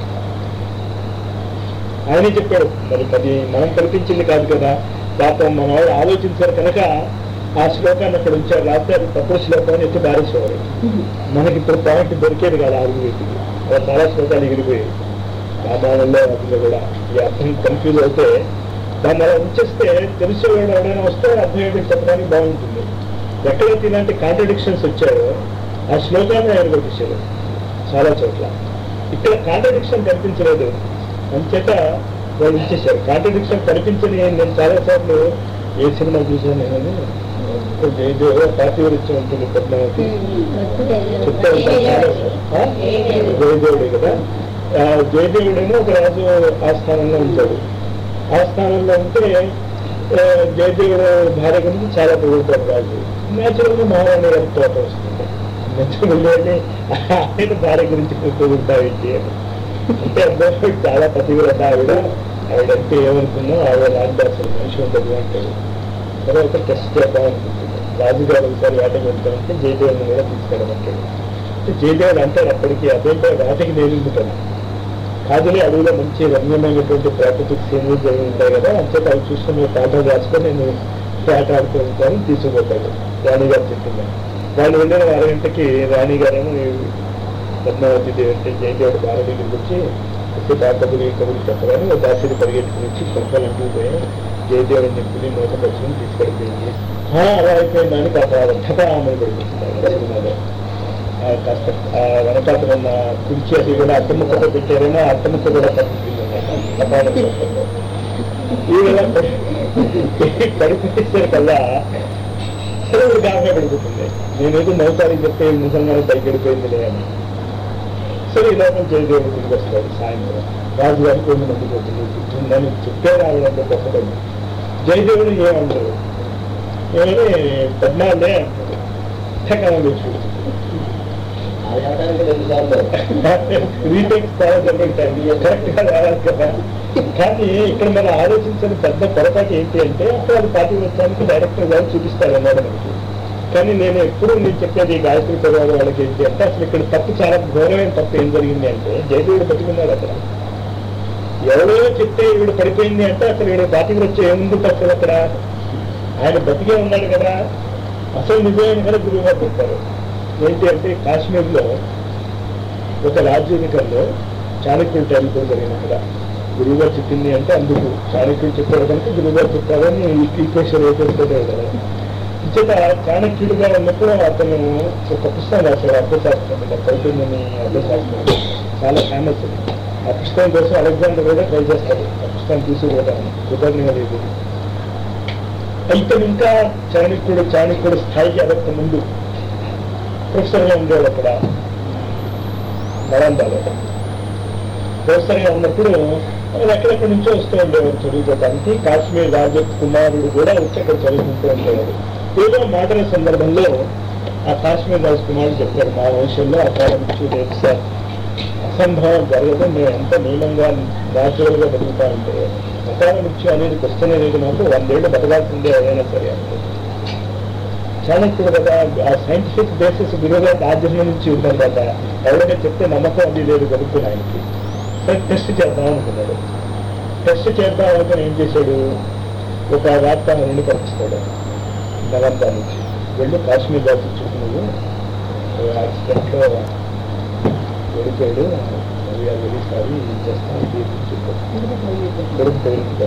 ఆయనే చెప్పాడు మరి అది మనం కల్పించింది కాదు కదా పాపం మన వాళ్ళు ఆలోచించారు కనుక ఆ శ్లోకాన్ని అక్కడ ఉంచారు రాత్రి అది తక్కువ శ్లోకాన్ని ఎత్తి పారేసేవారు మనకి ఇప్పుడు పాయింట్ దొరికేది కదా అడుగు వీటికి అలా చాలా శ్లోకాలు ఎగిరిపోయాయి రామాయణంలో వాటిలో కూడా ఈ అర్థం కన్ఫ్యూజ్ అవుతే దాన్ని అలా ఉంచేస్తే తెలిసేవాడు ఎవరైనా వస్తే అర్థం ఏంటి చెప్పడానికి బాగుంటుంది ఎక్కడైతే ఇలాంటి కాంట్రడిక్షన్స్ వచ్చాయో ఆ శ్లోకాన్ని ఎరగొట్టేశారు చాలా చోట్ల ఇక్కడ కాంట్రడిక్షన్ కనిపించలేదు అంచేత వాళ్ళు ఇచ్చేశారు కాంట్రడిక్షన్ కనిపించని నేను చాలాసార్లు ఏ సినిమా చూశాను నేను జయదేవ పార్టీ గురించి ఉంటుంది పద్మావతి చెప్తా ఉంటాను చాలా ఆ? జయదేవుడే కదా ఆ, జయదేవుడేమో ఒక రాజు ఆ స్థానంలో ఉంటాడు ఆ స్థానంలో ఉంటే ఆ, జయదేవుడు భార్య గురించి చాలా పొగుడుతాడు రాజు న్యాచురల్ గా మహారాణి గారికి తోట వస్తుంది న్యాచురల్ ఆయన భార్య గురించి పొగుడుతావేంటి అని అంటే అర్థం చాలా పతివ్రత ఆవిడ ఆవిడంటే ఏమనుకున్నా ఆవిడ లాంటి అసలు మనిషి ఉండదు అంటాడు సరే ఒక టెస్ట్ చేద్దాం అనుకుంటుంది రాజుగారు ఒకసారి వేటకి వెళ్తామంటే జయదేవుని కూడా తీసుకెళ్ళమంటాడు అంటే జయదేవుడు అంటాడు అప్పటికి అదేంటో వేటకి నేర్చుకుంటాను కాదులే అడవిలో మంచి రమ్యమైనటువంటి ప్రాకృతిక సీనరీ జరిగి ఉంటాయి కదా అంచేత అవి చూసుకుని పాటలు రాసుకొని నేను వేట ఆడుతూ ఉంటాను తీసుకుపోతాడు రాణిగారు చెప్పింది వాళ్ళు వెళ్ళిన అరగంటకి రాణి గారేమో ఈ పద్మావతి దేవి అంటే జయదేవుడు భార్య దగ్గరికి వచ్చి వచ్చి తాకబులి కబులు చెప్పగానే ఓ దాసిని పరిగెట్టుకుని వచ్చి కొంపలు అంటుకుపోయి జయదేవుడిని నింపుని మూత పచ్చుకుని తీసుకెళ్ళిపోయింది "ఆ, అలా అయిపోయిందని కాస్త ఠపా ఆమె పడిపోతుంది సినిమాలో ఆ కాస్త ఆ వెనకాతల ఉన్న కుర్చీ అది కూడా అట్టముక్కతో పెట్టారేమో ఆ అట్టముక్క కూడా పడుతుంది ఈ విధంగా పడిపోయేసరి కల్లా సరే ఇప్పుడు గామే పడిపోతుంది నేనేదో నవ్వుతారని చెప్తే ముసల్మాన్ పైకి వెళ్ళిపోయిందిలే అని సరే ఈ లోపల జయదేవుడు తిరిగి వస్తాడు సాయంత్రం రాజు గారికి కొన్ని మంది పోతుంది ఉందని చెప్పే రావడంతో గొప్పదండి జయదేవుడు ఏమంటారు ఏమని పద్నాలుగే అంటాడు ఠకాలను చూడు రీటేక్స్ చాలా జరుగుతాయి కరెక్ట్ గా రావాలి కదా కానీ ఇక్కడ మనం ఆలోచించిన పెద్ద పొరపాటు ఏంటి అంటే అక్కడ అది పార్టీ వచ్చానికి డైరెక్టర్ గారు చూపిస్తారు అన్నమాట మనకి కానీ నేను ఎప్పుడు నేను చెప్పేది ఈ గాయత్రి ప్రభావం వాళ్ళకి ఏంటి అంటే అసలు ఇక్కడ తప్పు చాలా ఘోరమైన తప్పు ఏం జరిగింది అంటే జయదేవుడు బతికున్నాడు అక్కడ ఎవరో చెప్తే వీడు పడిపోయింది అంటే అసలు వీడు పార్టీకి వచ్చి ఏముంది అసలు అక్కడ ఆయన బతికే ఉన్నాడు కదా అసలు నిజమైన కదా గురువు గారు చెప్పారు ఏంటి అంటే కాశ్మీర్లో ఒక రాజ్యాధికంలో చాణక్యుడు టైంలో జరిగిన కదా గురువుగారు చెప్పింది అంటే అందుకు చాణక్యుడు చెప్పాడు కనుక గురువుగారు చెప్పారని ఈక్వేషన్ వేసేసుకోలేదు కదా ఇచ్చేత చాణక్యుడిగా ఉన్నప్పుడు అతను ఒక పుస్తకం రాశాడు అర్థశాస్త్రం మీద కౌటిల్యని అర్థశాస్త్రం చాలా ఫేమస్ అది ఆ పుస్తకం కోసం అలెగ్జాండర్ కూడా ట్రై చేస్తాడు ఆ పుస్తకం తీసుకుపోతాను కుదరని లేదు ఇతను ఇంకా చాణక్యుడు చాణక్యుడు స్థాయికి అదొక ముందు ప్రొఫెసర్గా ఉండేవాడు అక్కడ నలందాలో ప్రొఫెసర్గా ఉన్నప్పుడు ఆయన ఎక్కడెక్కడి నుంచో వస్తూ ఉండేవారు చదువుకోవడానికి కాశ్మీర్ రాజ కుమారుడు కూడా వచ్చి అక్కడ చదువుకుంటూ ఉండేవాడు ఏదో మాటల సందర్భంలో ఆ కాశ్మీర్ రాజ కుమారుడు చెప్పాడు మా వంశంలో అకాల నుంచి లేదు సార్ అసంభవం జరగదు మేము ఎంత నియమంగా న్యాచురల్ గా బతుకుతా ఉంటే అకాల మృత్యు అనేది క్వశ్చన్ అనేది మాకు వందేళ్ళు బతకాల్సిందే ఏదైనా సరే అంటే చాణక్యుడు కదా ఆ సైంటిఫిక్ బేసిస్ గురువుగా రాజ్యం నుంచి ఉంటుంది కదా ఎవరైనా చెప్తే నమ్మకం అది లేదు కనుక్కుని ఆయనకి సరే టెస్ట్ చేద్దాం అనుకున్నాడు టెస్ట్ చేద్దాం అనుకుని ఏం చేశాడు ఒక వార్త రెండు పంపిస్తాడు నలంద నుంచి వెళ్ళి కాశ్మీర్ దాచి చూసి నువ్వు యాక్సిడెంట్లో వెళ్ళిపోయాడు వీఆర్ వెరీ సారీ ఏం చేస్తాం కొడుకు తగిలింది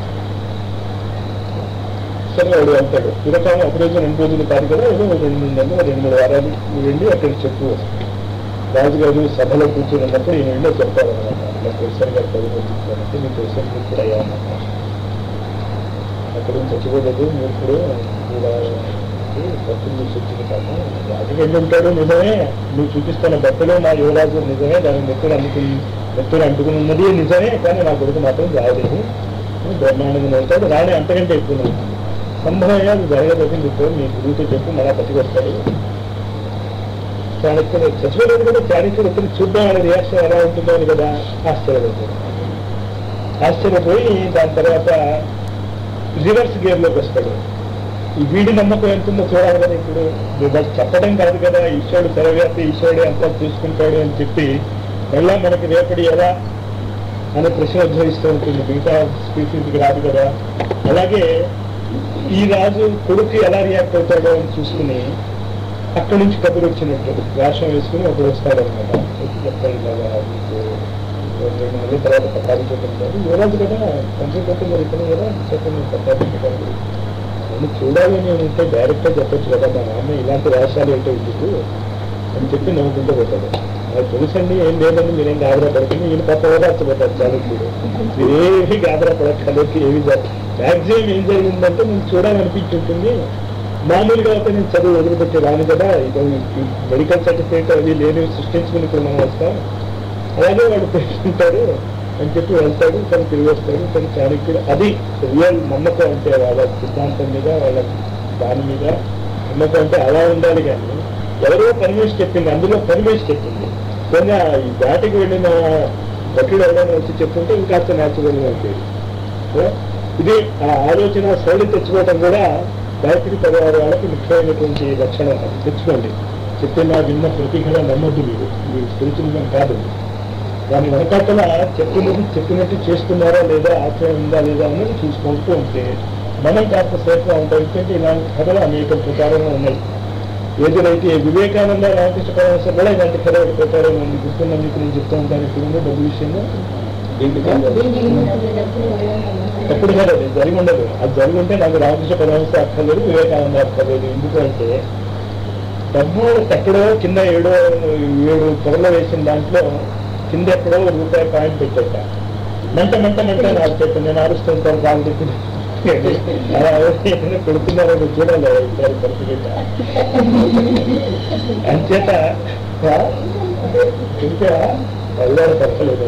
సరే వాడు వెళ్తాడు ఇరకాలం ఒక రోజు రెండు రోజులు కాదు కదా ఏదో రెండు మూడు నెలలు రెండు మూడు వారాలు నువ్వు వెళ్ళి అక్కడ చెప్పు రాజుగారు సభలో కూర్చొని ఉన్నప్పుడు ఈయన వెళ్ళి చెప్తారు అనమాట ఇలా ప్రొఫెసర్ గారు చదువుకుంటున్నారంటే మీ ప్రొఫెసర్ మూర్ఖుడు అయ్యామన్నమాట అక్కడ చచ్చిపోలేదు మూర్ఖుడు ఇలా భక్తులు చూసి వచ్చింది కాదు రాజుకి వెళ్ళి ఉంటాడు నిజమే నువ్వు చూపిస్తున్న బట్టలు మా యువరాజు నిజమే దాని నెత్తులు అందుకుని నెత్తులు అంటుకుని ఉన్నది నిజమే కానీ నా కొడుకు మాత్రం రాలేదు బ్రహ్మాండంగా అవుతాడు రాని అంతకంటే ఎక్కువ ఉంటుంది సంభవమే అది జరగదని చెప్పు మీ గురువుతో చెప్పు మళ్ళా బతికొస్తాడు చాణక్యుడు చచ్చిపోలేదు కూడా చాణక్యుడు వచ్చి చూద్దాం అనే రియాక్షన్ ఎలా ఉంటుందో అని కదా ఆశ్చర్యపోతాడు ఆశ్చర్యపోయి దాని తర్వాత రివర్స్ గేర్లోకి వస్తాడు ఈ వీడి నమ్మకం ఎంత ఉందో చూడాలి కదా ఇప్పుడు బట్ చెప్పడం కాదు కదా ఈశ్వరుడు సర్వవ్యాప్తి ఈశ్వరుడు అంతా చూసుకుంటాడు అని చెప్పి మళ్ళా మనకి రేపటి ఎలా అనే ప్రశ్న ఉద్భవిస్తూ ఉంటుంది మిగతా స్పీసీస్కి రాదు కదా అలాగే ఈ రాజు కొడుకు ఎలా రియాక్ట్ అవుతాడో అని చూసుకుని అక్కడి నుంచి కబురు వచ్చినట్టు వేషం వేసుకుని ఒకడు వస్తాడు అనమాట వచ్చి చెప్తాడు ఇలాగా మీకు రెండు నెలల తర్వాత పట్టాలు చూపించారు యువరాజు కదా కొంచెం కొత్త మరి ఇతను కదా చెప్పండి పట్టాలు చూపించాలి నేను చూడాలి అని ఉంటే డైరెక్ట్గా చెప్పొచ్చు కదా మా నాన్న ఇలాంటి వేషాలు ఏంటో ఎందుకు అని చెప్పి నవ్వుకుంటూ పోతాడు నాకు తెలుసండి ఏం లేదండి మీరేం గాబరా పడకండి ఈయన పక్క ఓదార్చబడ్డారు చాలకుడు మీరేమి గాబరా పడక్కలేదు ఏమి మ్యాక్సిమం ఏం జరిగిందంటే నేను చూడాలనిపించి ఉంటుంది మామూలుగా అయితే నేను చదువు వదిలిపెట్టి రాను కదా ఇది మెడికల్ సర్టిఫికేట్ అది లేని సృష్టించుకుని ఇప్పుడు మనం వస్తాం అలాగే వాడు పెట్టుకుంటాడు అని చెప్పి వెళ్తాడు తను తిరిగి వస్తాడు తను చాణక్యుడు అది రియల్ నమ్మకం అంటే వాళ్ళ సిద్ధాంతం మీద వాళ్ళ దాని మీద నమ్మకం అంటే అలా ఉండాలి కానీ ఎవరో పరమేష్ చెప్పింది అందులో పరమేష్ చెప్పింది కొన్ని ఆ ఈ దాటికి వెళ్ళిన భటుడు ఎవరైనా వచ్చి చెప్తుంటే ఇంకాస్త న్యాచురల్గా ఉంటుంది సో ఇది ఆ ఆలోచన శైలి తెచ్చుకోవటం కూడా గాయత్రి పదవారు వాళ్ళకి ముఖ్యమైనటువంటి లక్షణం అది తెచ్చుకోండి చెప్పిన విన్న ప్రతి కూడా నమ్మద్దు మీరు మీరు స్పిరిచువల్గా కాదు దాని వెనకాతల చెప్పినది చెప్పినట్టు చేస్తున్నారా లేదా ఆచరణ ఉందా లేదా అన్నది చూసుకుంటూ ఉంటే మనం కాస్త సేఫ్గా ఉంటాం ఎందుకంటే ఇలాంటి కథలు అనేక ప్రకారంగా ఉన్నాయి ఏదైతే వివేకానంద రామకృష్ణ పరమేశ్వర కూడా ఇలాంటి కథ ఒకటి ప్రకారం ఉంది గుర్తున్న మీకు నేను చెప్తూ ఉంటాను ఇప్పుడు ఉండే డబ్బు విషయంలో ఎప్పుడు కాదు అది జరిగి ఉండదు అది జరిగి ఉంటే నాకు రామకృష్ణ పరమహంస అక్కర్లేదు వివేకానంద అక్కర్లేదు ఎందుకంటే డబ్బు ఎక్కడో కింద ఏడో ఏడు పొరలు వేసిన దాంట్లో కింద ఎక్కడో ఒక రూపాయి పాయింట్ పెట్టేట మంట మంట మంట నాకు చెప్పి నేను ఆరుస్తుంటాను కాలు చెప్పి అలా ఎవరైనా కొడుతున్నారో మీరు చూడాలి ఇద్దరు పరిస్థితి అంచేత ఆ, ఇంకా బయలుదేరి పడలేదు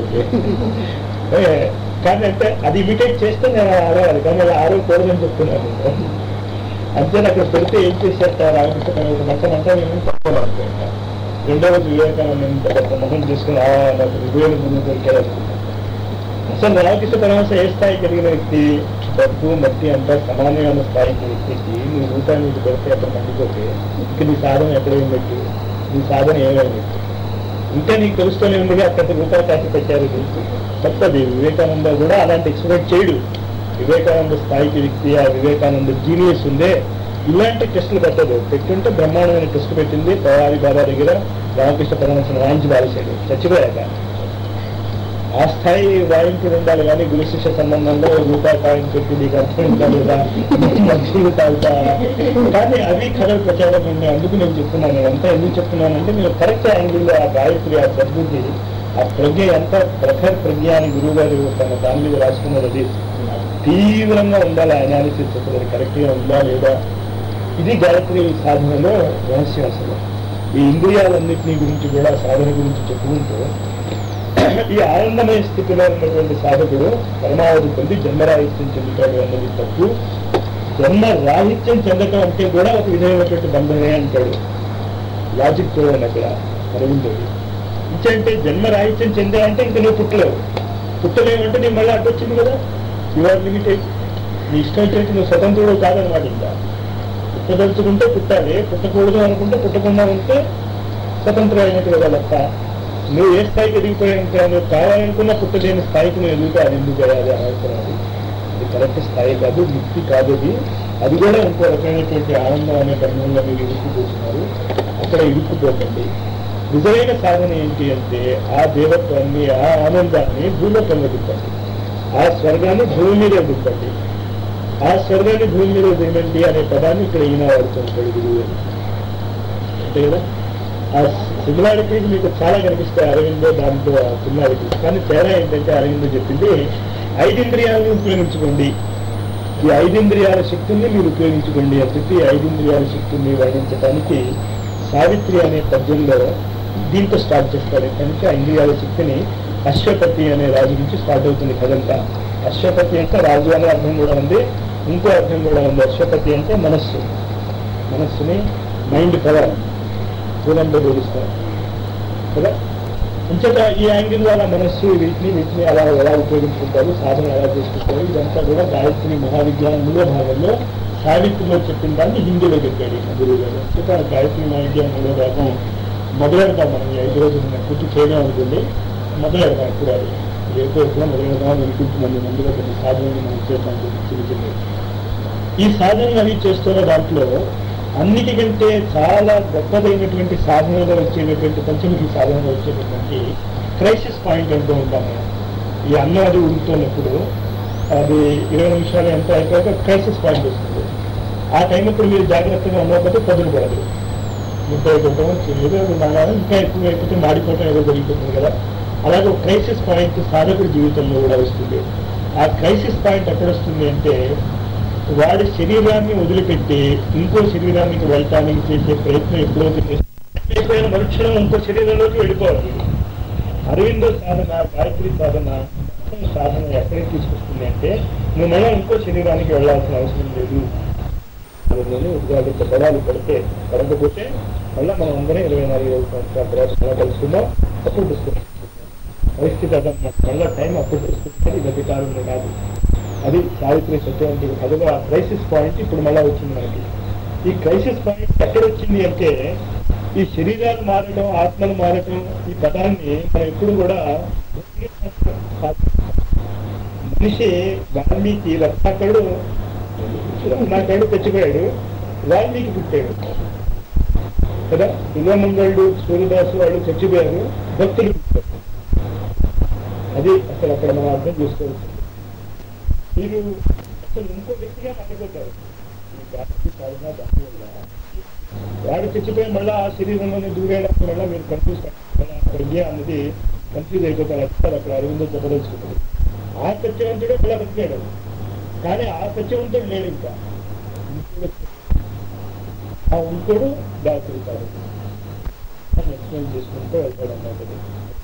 ఏ, కానీ అంటే అది ఇమిటేట్ చేస్తే నేను ఆడవాలి కానీ అలా ఆడకూడదని చెప్తున్నాను నేను. అంతే అక్కడ పెడితే ఏం చేసేట రామకృష్ణ పరమహంస మొత్తం అంతా నేను తప్పవాలనుకుంటా రెండో రోజు వివేకానంద పెద్ద మొహం చేసుకుని ఆ నాకు హృదయం ముందు దొరికారనుకుంటా అసలు రామకృష్ణ పరమహంస ఏ స్థాయి కలిగిన వ్యక్తి డబ్బు మట్టి అంతా సమానమైన స్థాయికి వ్యక్తికి నీ రూపాయి నీకు పెడితే అక్కడ మండిపోతే ఇక నీ సాధన ఎక్కడ ఏమిటి నీ సాధన ఏమైంది ఇంకా నీకు తెలుస్తూనే ఉంది అక్కడ రూపాయి కాసి పెట్టారు తప్పది వివేకానంద కూడా అలాంటి ఎక్స్పెక్ట్ చేయడు వివేకానంద స్థాయికి వ్యక్తి ఆ వివేకానంద జీనియస్ ఉందే ఇలాంటి టెస్టులు పెట్టదు పెట్టుంటే బ్రహ్మాండమైన టెస్ట్ పెట్టింది పవారి బాబా దగ్గర రామకృష్ణ పరమహంసను వాయించి బాలేశాడు చచ్చిపోయాక ఆ స్థాయి వాయింపుడు ఉండాలి కానీ గురు శిష్య సంబంధంలో రూపాయి పాయింట్ పెట్టి నీకు అర్థం ఉందా లేదా మంచిలు తాగుతా కానీ అవి కథలు ప్రచారం ఉంది అందుకు నేను చెప్తున్నాను ఎంత ఎందుకు చెప్తున్నానంటే మీరు కరెక్ట్ యాంగిల్లో ఆ గాయత్రి ఆ సద్బుద్ధి ఆ ప్రజ్ఞ ఎంత ప్రఖర్ ప్రజ్ఞ అని గురువు గారు తన దాని మీద రాసుకున్నది అది తీవ్రంగా ఉండాలి అనాలిసిస్ అసలు అది కరెక్ట్గా ఉందా లేదా ఇది గాయత్రి సాధనలో రహస్యం అసలు ఈ ఇంద్రియాలన్నింటినీ గురించి కూడా సాధన గురించి చెప్పుకుంటూ ఈ ఆనందమయ స్థితిలో ఉన్నటువంటి సాధకుడు పరమావధి పొంది జన్మరాహిత్యం చెందుతాడు అన్నది తప్పు జన్మ రాహిత్యం చెందటం అంటే కూడా ఒక విధమైనటువంటి బంధమే అంటాడు లాజిక్ చూడండి అక్కడ అరవిందుడు ఇంకంటే జన్మ రాహిత్యం చెందే అంటే ఇంక నువ్వు పుట్టలేవు పుట్టలేవంటే నీ మళ్ళీ అడ్డు వచ్చింది కదా యువర్ లిమిటెడ్ నీ ఇష్టం వచ్చేసి నువ్వు స్వతంత్రుడు కాదనమాట ఇంకా పుట్టదలుచుకుంటే పుట్టాలి పుట్టకూడదు అనుకుంటే పుట్టకుండా ఉంటే స్వతంత్రం అయినట్టు కదా లెక్క నువ్వు ఏ స్థాయికి ఎదిగిపోయాక నువ్వు కావాలనుకున్న పుట్టలేని స్థాయికి నువ్వు ఎదుగుతా అది ఎందుకు చేయాలి అనవసరం అది అది కరెక్ట్ స్థాయి కాదు ముక్తి కాదు అది అది కూడా ఇంకో రకమైనటువంటి ఆనందం అనే ధర్మంలో మీరు ఇరుక్కుపోతున్నారు అక్కడ ఇరుక్కుపోకండి నిజమైన సాధన ఏంటి అంటే ఆ దేవత్వాన్ని ఆ ఆనందాన్ని భూలోకంలో దిప్పండి ఆ స్వర్గాన్ని భూమి మీద దిప్పండి ఆ స్వర్గాన్ని భూమి మీద దిగండి అనే పదాన్ని ఇక్కడ ఈయన వాడుతుంటాడు గురువు గారు. అంతే కదా ఆ సిమిలారిటీస్ మీకు చాలా కనిపిస్తాయి అరవిందో దాంట్లో సిమిలారిటీస్ కానీ తేడా ఏంటంటే అరవిందో చెప్పింది ఐదింద్రియాలను ఉపయోగించుకోండి ఈ ఐదింద్రియాల శక్తిని మీరు ఉపయోగించుకోండి అని చెప్పి ఈ ఐదింద్రియాల శక్తిని వర్ణించడానికి సావిత్రి అనే పద్యంలో దీంతో స్టార్ట్ చేస్తాడు కనుక ఆ ఇంద్రియాల శక్తిని అశ్వపతి అనే రాజు నుంచి స్టార్ట్ అవుతుంది కదంతా అశ్వపతి అంటే రాజు అనే అర్థం కూడా ఉంది ఇంకో అర్థం కూడా ఉంది అశ్వపతి అంటే మనస్సు మనస్సుని మైండ్ పవర్ గుణంలో జోడిస్తారు కదా అంచేత ఈ యాంగిల్ అలా మనస్సు వీటిని వీటిని అలా ఎలా ఉపయోగించుకుంటారు సాధన ఎలా చేసుకుంటారు ఇదంతా కూడా గాయత్రి మహావిజ్ఞానం మూడో భాగంలో సావిత్రిలో చెప్పిన దాన్ని హిందీలో చెప్పాడు ఈయన గురువు గారు అంచేత ఆ గాయత్రి మహావిజ్ఞానం మూడో భాగం మొదలెడతాం మనం ఈ ఐదు రోజులు నేను పూర్తి చేయడం అనుకోండి మొదలెడతాం ఇప్పుడు అది రేపు ఎప్పుడో మొదలెడదాం అనుకుంటున్నాను ముందుగా కొన్ని సాధనలు మనం చేద్దాం చిన్న చిన్నవి ఈ సాధనలు అవి చేస్తున్న దాంట్లో అన్నిటికంటే చాలా గొప్పదైనటువంటి సాధనలో వచ్చేటటువంటి పంచముఖి సాధనలో వచ్చేటటువంటి క్రైసిస్ పాయింట్ అంటూ ఉంటాం మనం ఈ అన్నం అది ఉడుకుతున్నప్పుడు అది ఇరవై నిమిషాలు ఎంత అయిపోయాక క్రైసిస్ పాయింట్ వస్తుంది ఆ టైం అప్పుడు మీరు జాగ్రత్తగా ఉండకపోతే పదులు పడదు ముప్పై గంటలు ఏదో నాగానే ఇంకా ఎక్కువ అయిపోతే మాడిపోవటం ఏదో జరిగిపోతుంది కదా అలాగే ఒక క్రైసిస్ పాయింట్ సాధకుడి జీవితంలో కూడా వస్తుంది ఆ క్రైసిస్ పాయింట్ ఎక్కడ వస్తుంది అంటే వాడి శరీరాన్ని వదిలిపెట్టి ఇంకో శరీరానికి వెళ్ళటానికి చేసే ప్రయత్నం ఎప్పుడైతే చేస్తే అయిపోయిన మరుక్షణం ఇంకో శరీరంలోకి వెళ్ళిపోవాలి అరవిందో సాధన గాయత్రి సాధన మొత్తం సాధన ఎక్కడికి తీసుకొస్తుంది అంటే నువ్వు మళ్ళీ ఇంకో శరీరానికి వెళ్ళాల్సిన అవసరం లేదు నేను జాగ్రత్త పదాలు పడితే పడకపోతే మళ్ళీ మనం అందరం ఇరవై నాలుగు సంవత్సరాల తర్వాత మళ్ళీ కలుసుకుందాం అప్పుడు డిస్కస్ పరిస్థితి అదమ్మా మళ్ళీ టైం అప్పుడు డిస్కస్ ఇది అధికారంలో కాదు అది సావిత్రి సత్యవంతి కథలో ఆ క్రైసిస్ పాయింట్ ఇప్పుడు మళ్ళీ వచ్చింది మనకి ఈ క్రైసిస్ పాయింట్ ఎక్కడ వచ్చింది అంటే ఈ శరీరాలు మారడం ఆత్మలు మారడం ఈ పదాన్ని మనం ఎప్పుడు కూడా మనిషి వాల్మీకి రత్నాకరుడు రత్నాకరుడు తెచ్చిపోయాడు వాల్మీకి పుట్టాడు కదా విలోమంగళుడు సూర్యదాసు వాళ్ళు చచ్చిపోయారు భక్తులు పుట్టారు అది అసలు అక్కడ మనం అర్థం చేసుకోవచ్చు మీరు అసలు ఇంకో వ్యక్తిగా మారిపోతారు ఈ గాయత్రి సాధన దాని వల్ల వాడు చచ్చిపోయి మళ్ళీ ఆ శరీరంలోనే దూరేయడం వల్ల మీరు కన్ఫ్యూజ్ ప్రజ్ఞ అన్నది కన్ఫ్యూజ్ అయిపోతారు అసలు అక్కడ అరవిందో చెప్పదలుచుకుంటారు ఆ సత్యవంతుడే మళ్ళీ బతికాడు కానీ ఆ సత్యవంతుడు లేడు ఇంకా ఇంకోడు ఆ ఇంకోడు గాయత్రి సాధన ఎక్స్ప్లెయిన్ చేసుకుంటూ వెళ్తాడు అన్నది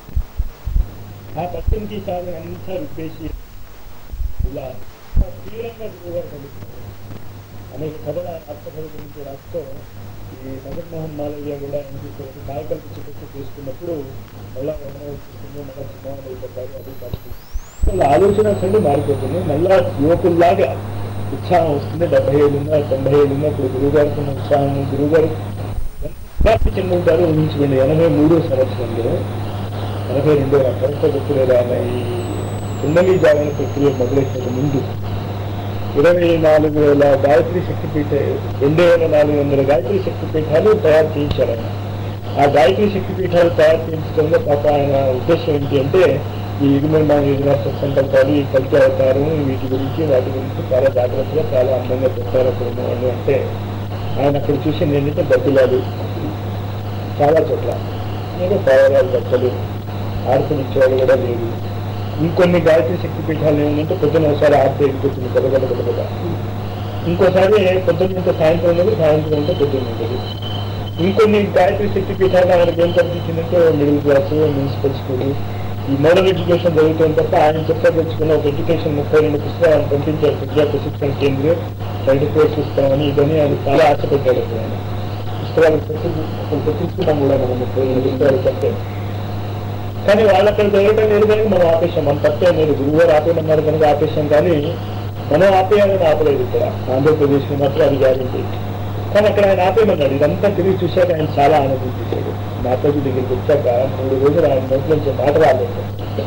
ఆ పద్దెనిమిది సార్లు అంతా రుప్పేసి ఇలా తీవ్రంగా గురువుగారు కలుగుతారు అనేక కథల అర్థకథ గురించి రాస్తూ ఈ జగన్మోహన్ మాలవ్య కూడా ఏం చేశారు కాయకల్ప చికిత్స తీసుకున్నప్పుడు మళ్ళా వదన వచ్చింది మళ్ళా చిన్నవాళ్ళు అయిపోతారు అది కాదు వాళ్ళ ఆలోచన సరే మారిపోతుంది మళ్ళా యువకుల్లాగా ఉత్సాహం వస్తుంది డెబ్బై ఏళ్ళు ఉన్నా తొంభై ఏళ్ళు ఉన్నా ఇప్పుడు గురువు గారికి ఉన్న ఉత్సాహం గురువు గారు ఎంత చెంది ఉంటారు ఊహించుకోండి ఎనభై మూడో సంవత్సరంలో ఎనభై రెండో కరెక్ట్ గుర్తులేదు ఆయన ఈ కుండలి జాగరణ ప్రక్రియ మొదలెట్టిన ముందు ఇరవై నాలుగు వేల గాయత్రి శక్తిపీఠ రెండు వేల నాలుగు వందల గాయత్రి శక్తిపీఠాలు తయారు చేయించారు ఆయన ఆ గాయత్రి శక్తిపీఠాలు తయారు చేయించడంలో పాప ఆయన ఉద్దేశం ఏంటి అంటే ఈ యుగ నిర్మాణ యోజన సత్సంకల్పాలు ఈ కల్కి అవతారం వీటి గురించి వాటి గురించి చాలా జాగ్రత్తగా చాలా అందంగా చెప్పారు అక్కడ ఉన్నవాళ్ళు అంటే ఆయన అక్కడ చూసింది ఏంటంటే బతులాలు చాలా చోట్ల ఏదో పావురాలు బట్టలు ఆర్పులు ఇచ్చేవాళ్ళు కూడా లేదు ఇంకొన్ని గాయత్రి శక్తి పీఠాలు ఏమంటే పొద్దున ఒకసారి ఆర్తి ఎగిపోతుంది పెద్ద పెద్ద పెద్ద పెద్ద ఇంకోసారి పొద్దున్న ఉంటే సాయంత్రం ఉన్నది సాయంత్రం ఉంటే పొద్దున్న ఉంటుంది ఇంకొన్ని గాయత్రి శక్తి పీఠాలు ఆయనకి ఏం కనిపించిందంటే మిడిల్ క్లాస్ మున్సిపల్ స్కూల్ ఈ మోడల్ ఎడ్యుకేషన్ జరుగుతుంది తప్ప ఆయన చెప్ప తెచ్చుకున్న ఒక ఎడ్యుకేషన్ ముప్పై రెండు పుస్తకాలు పంపించారు విద్యా ప్రశిక్షణ కేంద్రం రెండు కోర్సు ఇస్తామని ఇదని ఆయన చాలా ఆశపడ్డాడు అప్పుడు ఆయన పుస్తకాలు తెప్పించుకున్నాం కూడా మనం ముప్పై రెండు పుస్తకాలు తప్పే కానీ వాళ్ళు అక్కడ జరగడం లేదు కనుక మనం ఆపేసాం మన తప్పే లేదు గురువు గారు ఆపేయమన్నారు కనుక ఆపేసాం కానీ మనం ఆపేయాలని ఆపలేదు ఇక్కడ ఆంధ్రప్రదేశ్లో మాత్రం అది గ్యారంటీ కానీ అక్కడ ఆయన ఆపేయమన్నాడు ఇదంతా తిరిగి చూశాక ఆయన చాలా ఆనందం చేశాడు మాతాజీ దగ్గరికి వచ్చాక మూడు రోజులు ఆయన నోట్ల నుంచి మాట రాలేదు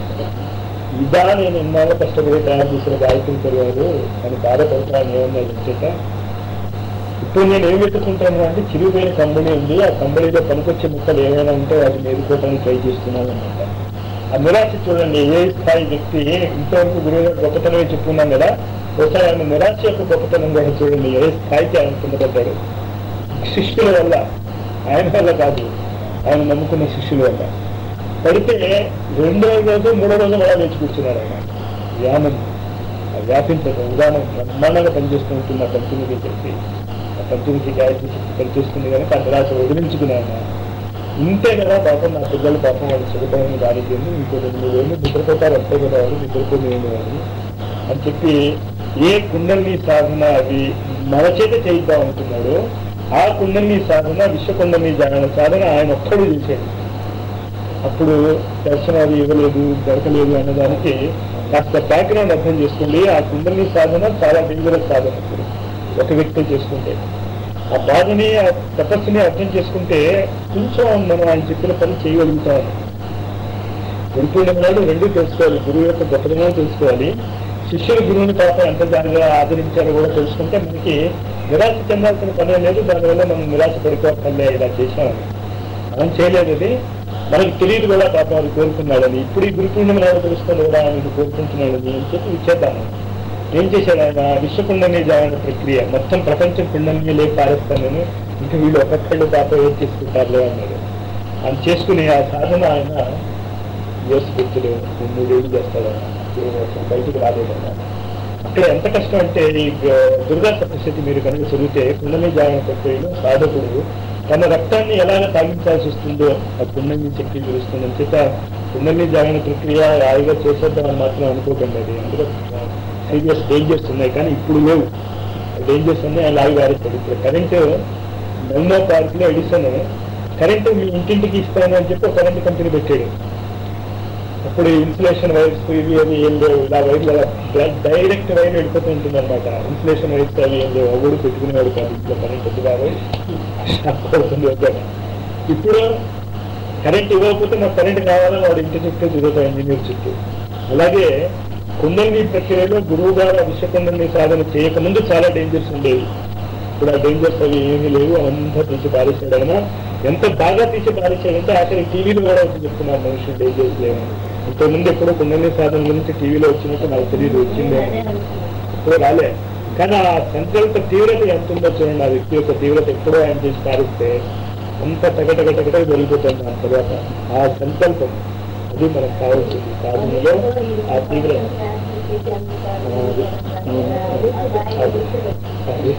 ఇదా నేను ఇన్నాళ్ళు కష్టపడి తయారు చేసిన గాయకులు తెలియదు అని బాధపడతాను ఏమన్నా వచ్చాక ఇప్పుడు నేను ఏం వెతుకుంటాను అంటే చిరిగిపోయిన కంపెనీ ఉంది ఆ కంపెనీలో పనికొచ్చే ముక్కలు ఏమైనా ఉంటే వాటిని ఎదుర్కోవడానికి ట్రై చేస్తున్నాను అనమాట ఆ నిరాశ చూడండి ఏ స్థాయి వ్యక్తి ఇంతవరకు గురువు గారు గొప్పతనమే చెప్పుకున్నాం కదా ఒకసారి ఆయన నిరాశ యొక్క గొప్పతనం కూడా చూడండి ఏ స్థాయికి ఆయన కిందపడ్డాడు శిష్యుల వల్ల ఆయన వల్ల కాదు ఆయన నమ్ముకున్న శిష్యుల వల్ల పడితే రెండో రోజు మూడో రోజు కూడా లేచి కూర్చున్నారు ఆయన వ్యానం ఆ వ్యాపించడం విధానం బ్రహ్మాండంగా పనిచేస్తూ ఉంటుంది ఆ పంచుమికి చెప్పి ఆ పంచుమికి గాయత్రి శక్తి పనిచేస్తుంది కనుక ఆ నిరాశ వదిలించుకున్నాను ఇంతే కదా పాపం నా పిల్లలు పాపం వాళ్ళు చదువుకోవడం దానికి ఏంది ఇంకో రెండు మూడు వేలు నిద్రపోతారు అంతే కదా వాళ్ళు నిద్రపోలేని వాళ్ళు అని చెప్పి ఏ కుండల్ని సాధన అది మన చేత చేయిద్దాం అనుకున్నాడు ఆ కుండల్ని సాధన విశ్వకుండల్ని జాగరణ సాధన ఆయన ఒక్కడు చేశాడు అప్పుడు దర్శనాలు ఇవ్వలేదు దొరకలేదు అన్నదానికి కాస్త బ్యాక్గ్రౌండ్ అర్థం చేసుకోండి ఆ కుండలి సాధన చాలా డేంజరస్ సాధన ఇప్పుడు ఒక వ్యక్తి చేసుకుంటే ఆ బాధని ఆ తపస్సుని అర్థం చేసుకుంటే కొంచెం మనం ఆయన చెప్పిన పని చేయగలుగుతాం వెళ్ళిపోయిన వాళ్ళు రెండు తెలుసుకోవాలి గురువు యొక్క గొప్పతనం తెలుసుకోవాలి శిష్యులు గురువుని పాపం ఎంత దానిగా ఆదరించారో కూడా తెలుసుకుంటే మనకి నిరాశ చెందాల్సిన పనే లేదు దానివల్ల మనం నిరాశ పడిపోవట్లే ఇలా చేసామని మనం చేయలేదు అది మనకి తెలియదు కూడా పాపం అది కోరుకున్నాడని ఇప్పుడు ఈ గురు పూర్ణిమ నాడు తెలుస్తుంది కూడా ఆయన ఇది కోరుకుంటున్నాడని అని చెప్పి ఇచ్చేద్దాము ఏం చేశాడు ఆయన విశ్వకుండని జాయిన ప్రక్రియ మొత్తం ప్రపంచం కుండని లేక పారేస్తాను నేను ఇంకా వీళ్ళు ఒక్కొక్కళ్ళు పాప ఏం చేసుకుంటారులే అన్నాడు ఆయన చేసుకునే ఆ సాధన ఆయన యోసి గుర్తులు మూడేళ్ళు చేస్తాడు ఆయన అసలు బయటకు రాలేదన్న అక్కడ ఎంత కష్టం అంటే ఈ గ- దుర్గా సప్తశతి మీరు కనుక చదివితే కుండలి జాగరణ ప్రక్రియలో సాధకుడు తన రక్తాన్ని ఎలాగ తాగించాల్సి వస్తుందో ఆ కుండలి శక్తి తెలుస్తుందని చేత కుండలి జాగరణ ప్రక్రియ హాయిగా చేసేద్దామని మాత్రం అనుకోకండి అది అందులో సీరియస్ డేంజర్స్ ఉన్నాయి కానీ ఇప్పుడు లేవు డేంజర్స్ అన్నీ అలాగే వారిస్తాడు ఇప్పుడు కరెంటు మెల్నో పార్క్ లో ఎడిసన్ కరెంటు మీ ఇంటింటికి ఇస్తాను అని చెప్పి ఒక కరెంట్ కంపెనీ పెట్టాడు అప్పుడు ఇన్సులేషన్ వైర్స్ ఇవి అవి ఏం లేవు ఇలా వైర్లు అలా డైరెక్ట్ వైర్ వెళ్ళిపోతూ ఉంటుంది అనమాట ఇన్సులేషన్ వైర్స్ అవి ఏం లేవు అవి కూడా పెట్టుకునేవాడు కాదు ఇంట్లో కరెంట్ వద్దు కాదు షాక్ అవుతుంది వద్దాను ఇప్పుడు కరెంట్ ఇవ్వకపోతే నాకు కరెంట్ కావాలని వాడు ఇంటి చుట్టూ తిరుగుతాం ఇంజనీర్ చుట్టూ అలాగే కుండలిని ప్రక్రియలో గురువు గారు విశ్వకుండలిని సాధన చేయకముందు చాలా డేంజర్స్ ఉండేవి ఇప్పుడు ఆ డేంజర్స్ అవి ఏమీ లేవు అంతా తీసి పారేసాడు ఆయన ఎంత బాగా తీసి పారేసాడంటే ఆఖరి టీవీలో కూడా వచ్చి చెప్తున్నారు మనుషులు డేంజర్స్ లేవు ఇంతకుముందు ఎప్పుడో కుండలిని సాధన గురించి టీవీలో వచ్చినట్టు నాకు తెలియదు వచ్చిందే ఇప్పుడు రాలే కానీ ఆ సంకల్ప తీవ్రత ఎంత ఉందో చూడండి ఆ వ్యక్తి యొక్క తీవ్రత ఎప్పుడో ఆయన చేసి పారిస్తే అంత టగటగటగట జరిగిపోతుంది దాని తర్వాత ఆ సంకల్పం అది మనకు కావాల్సింది సాధనలో ఆ తీవ్రత అది, అది, అది,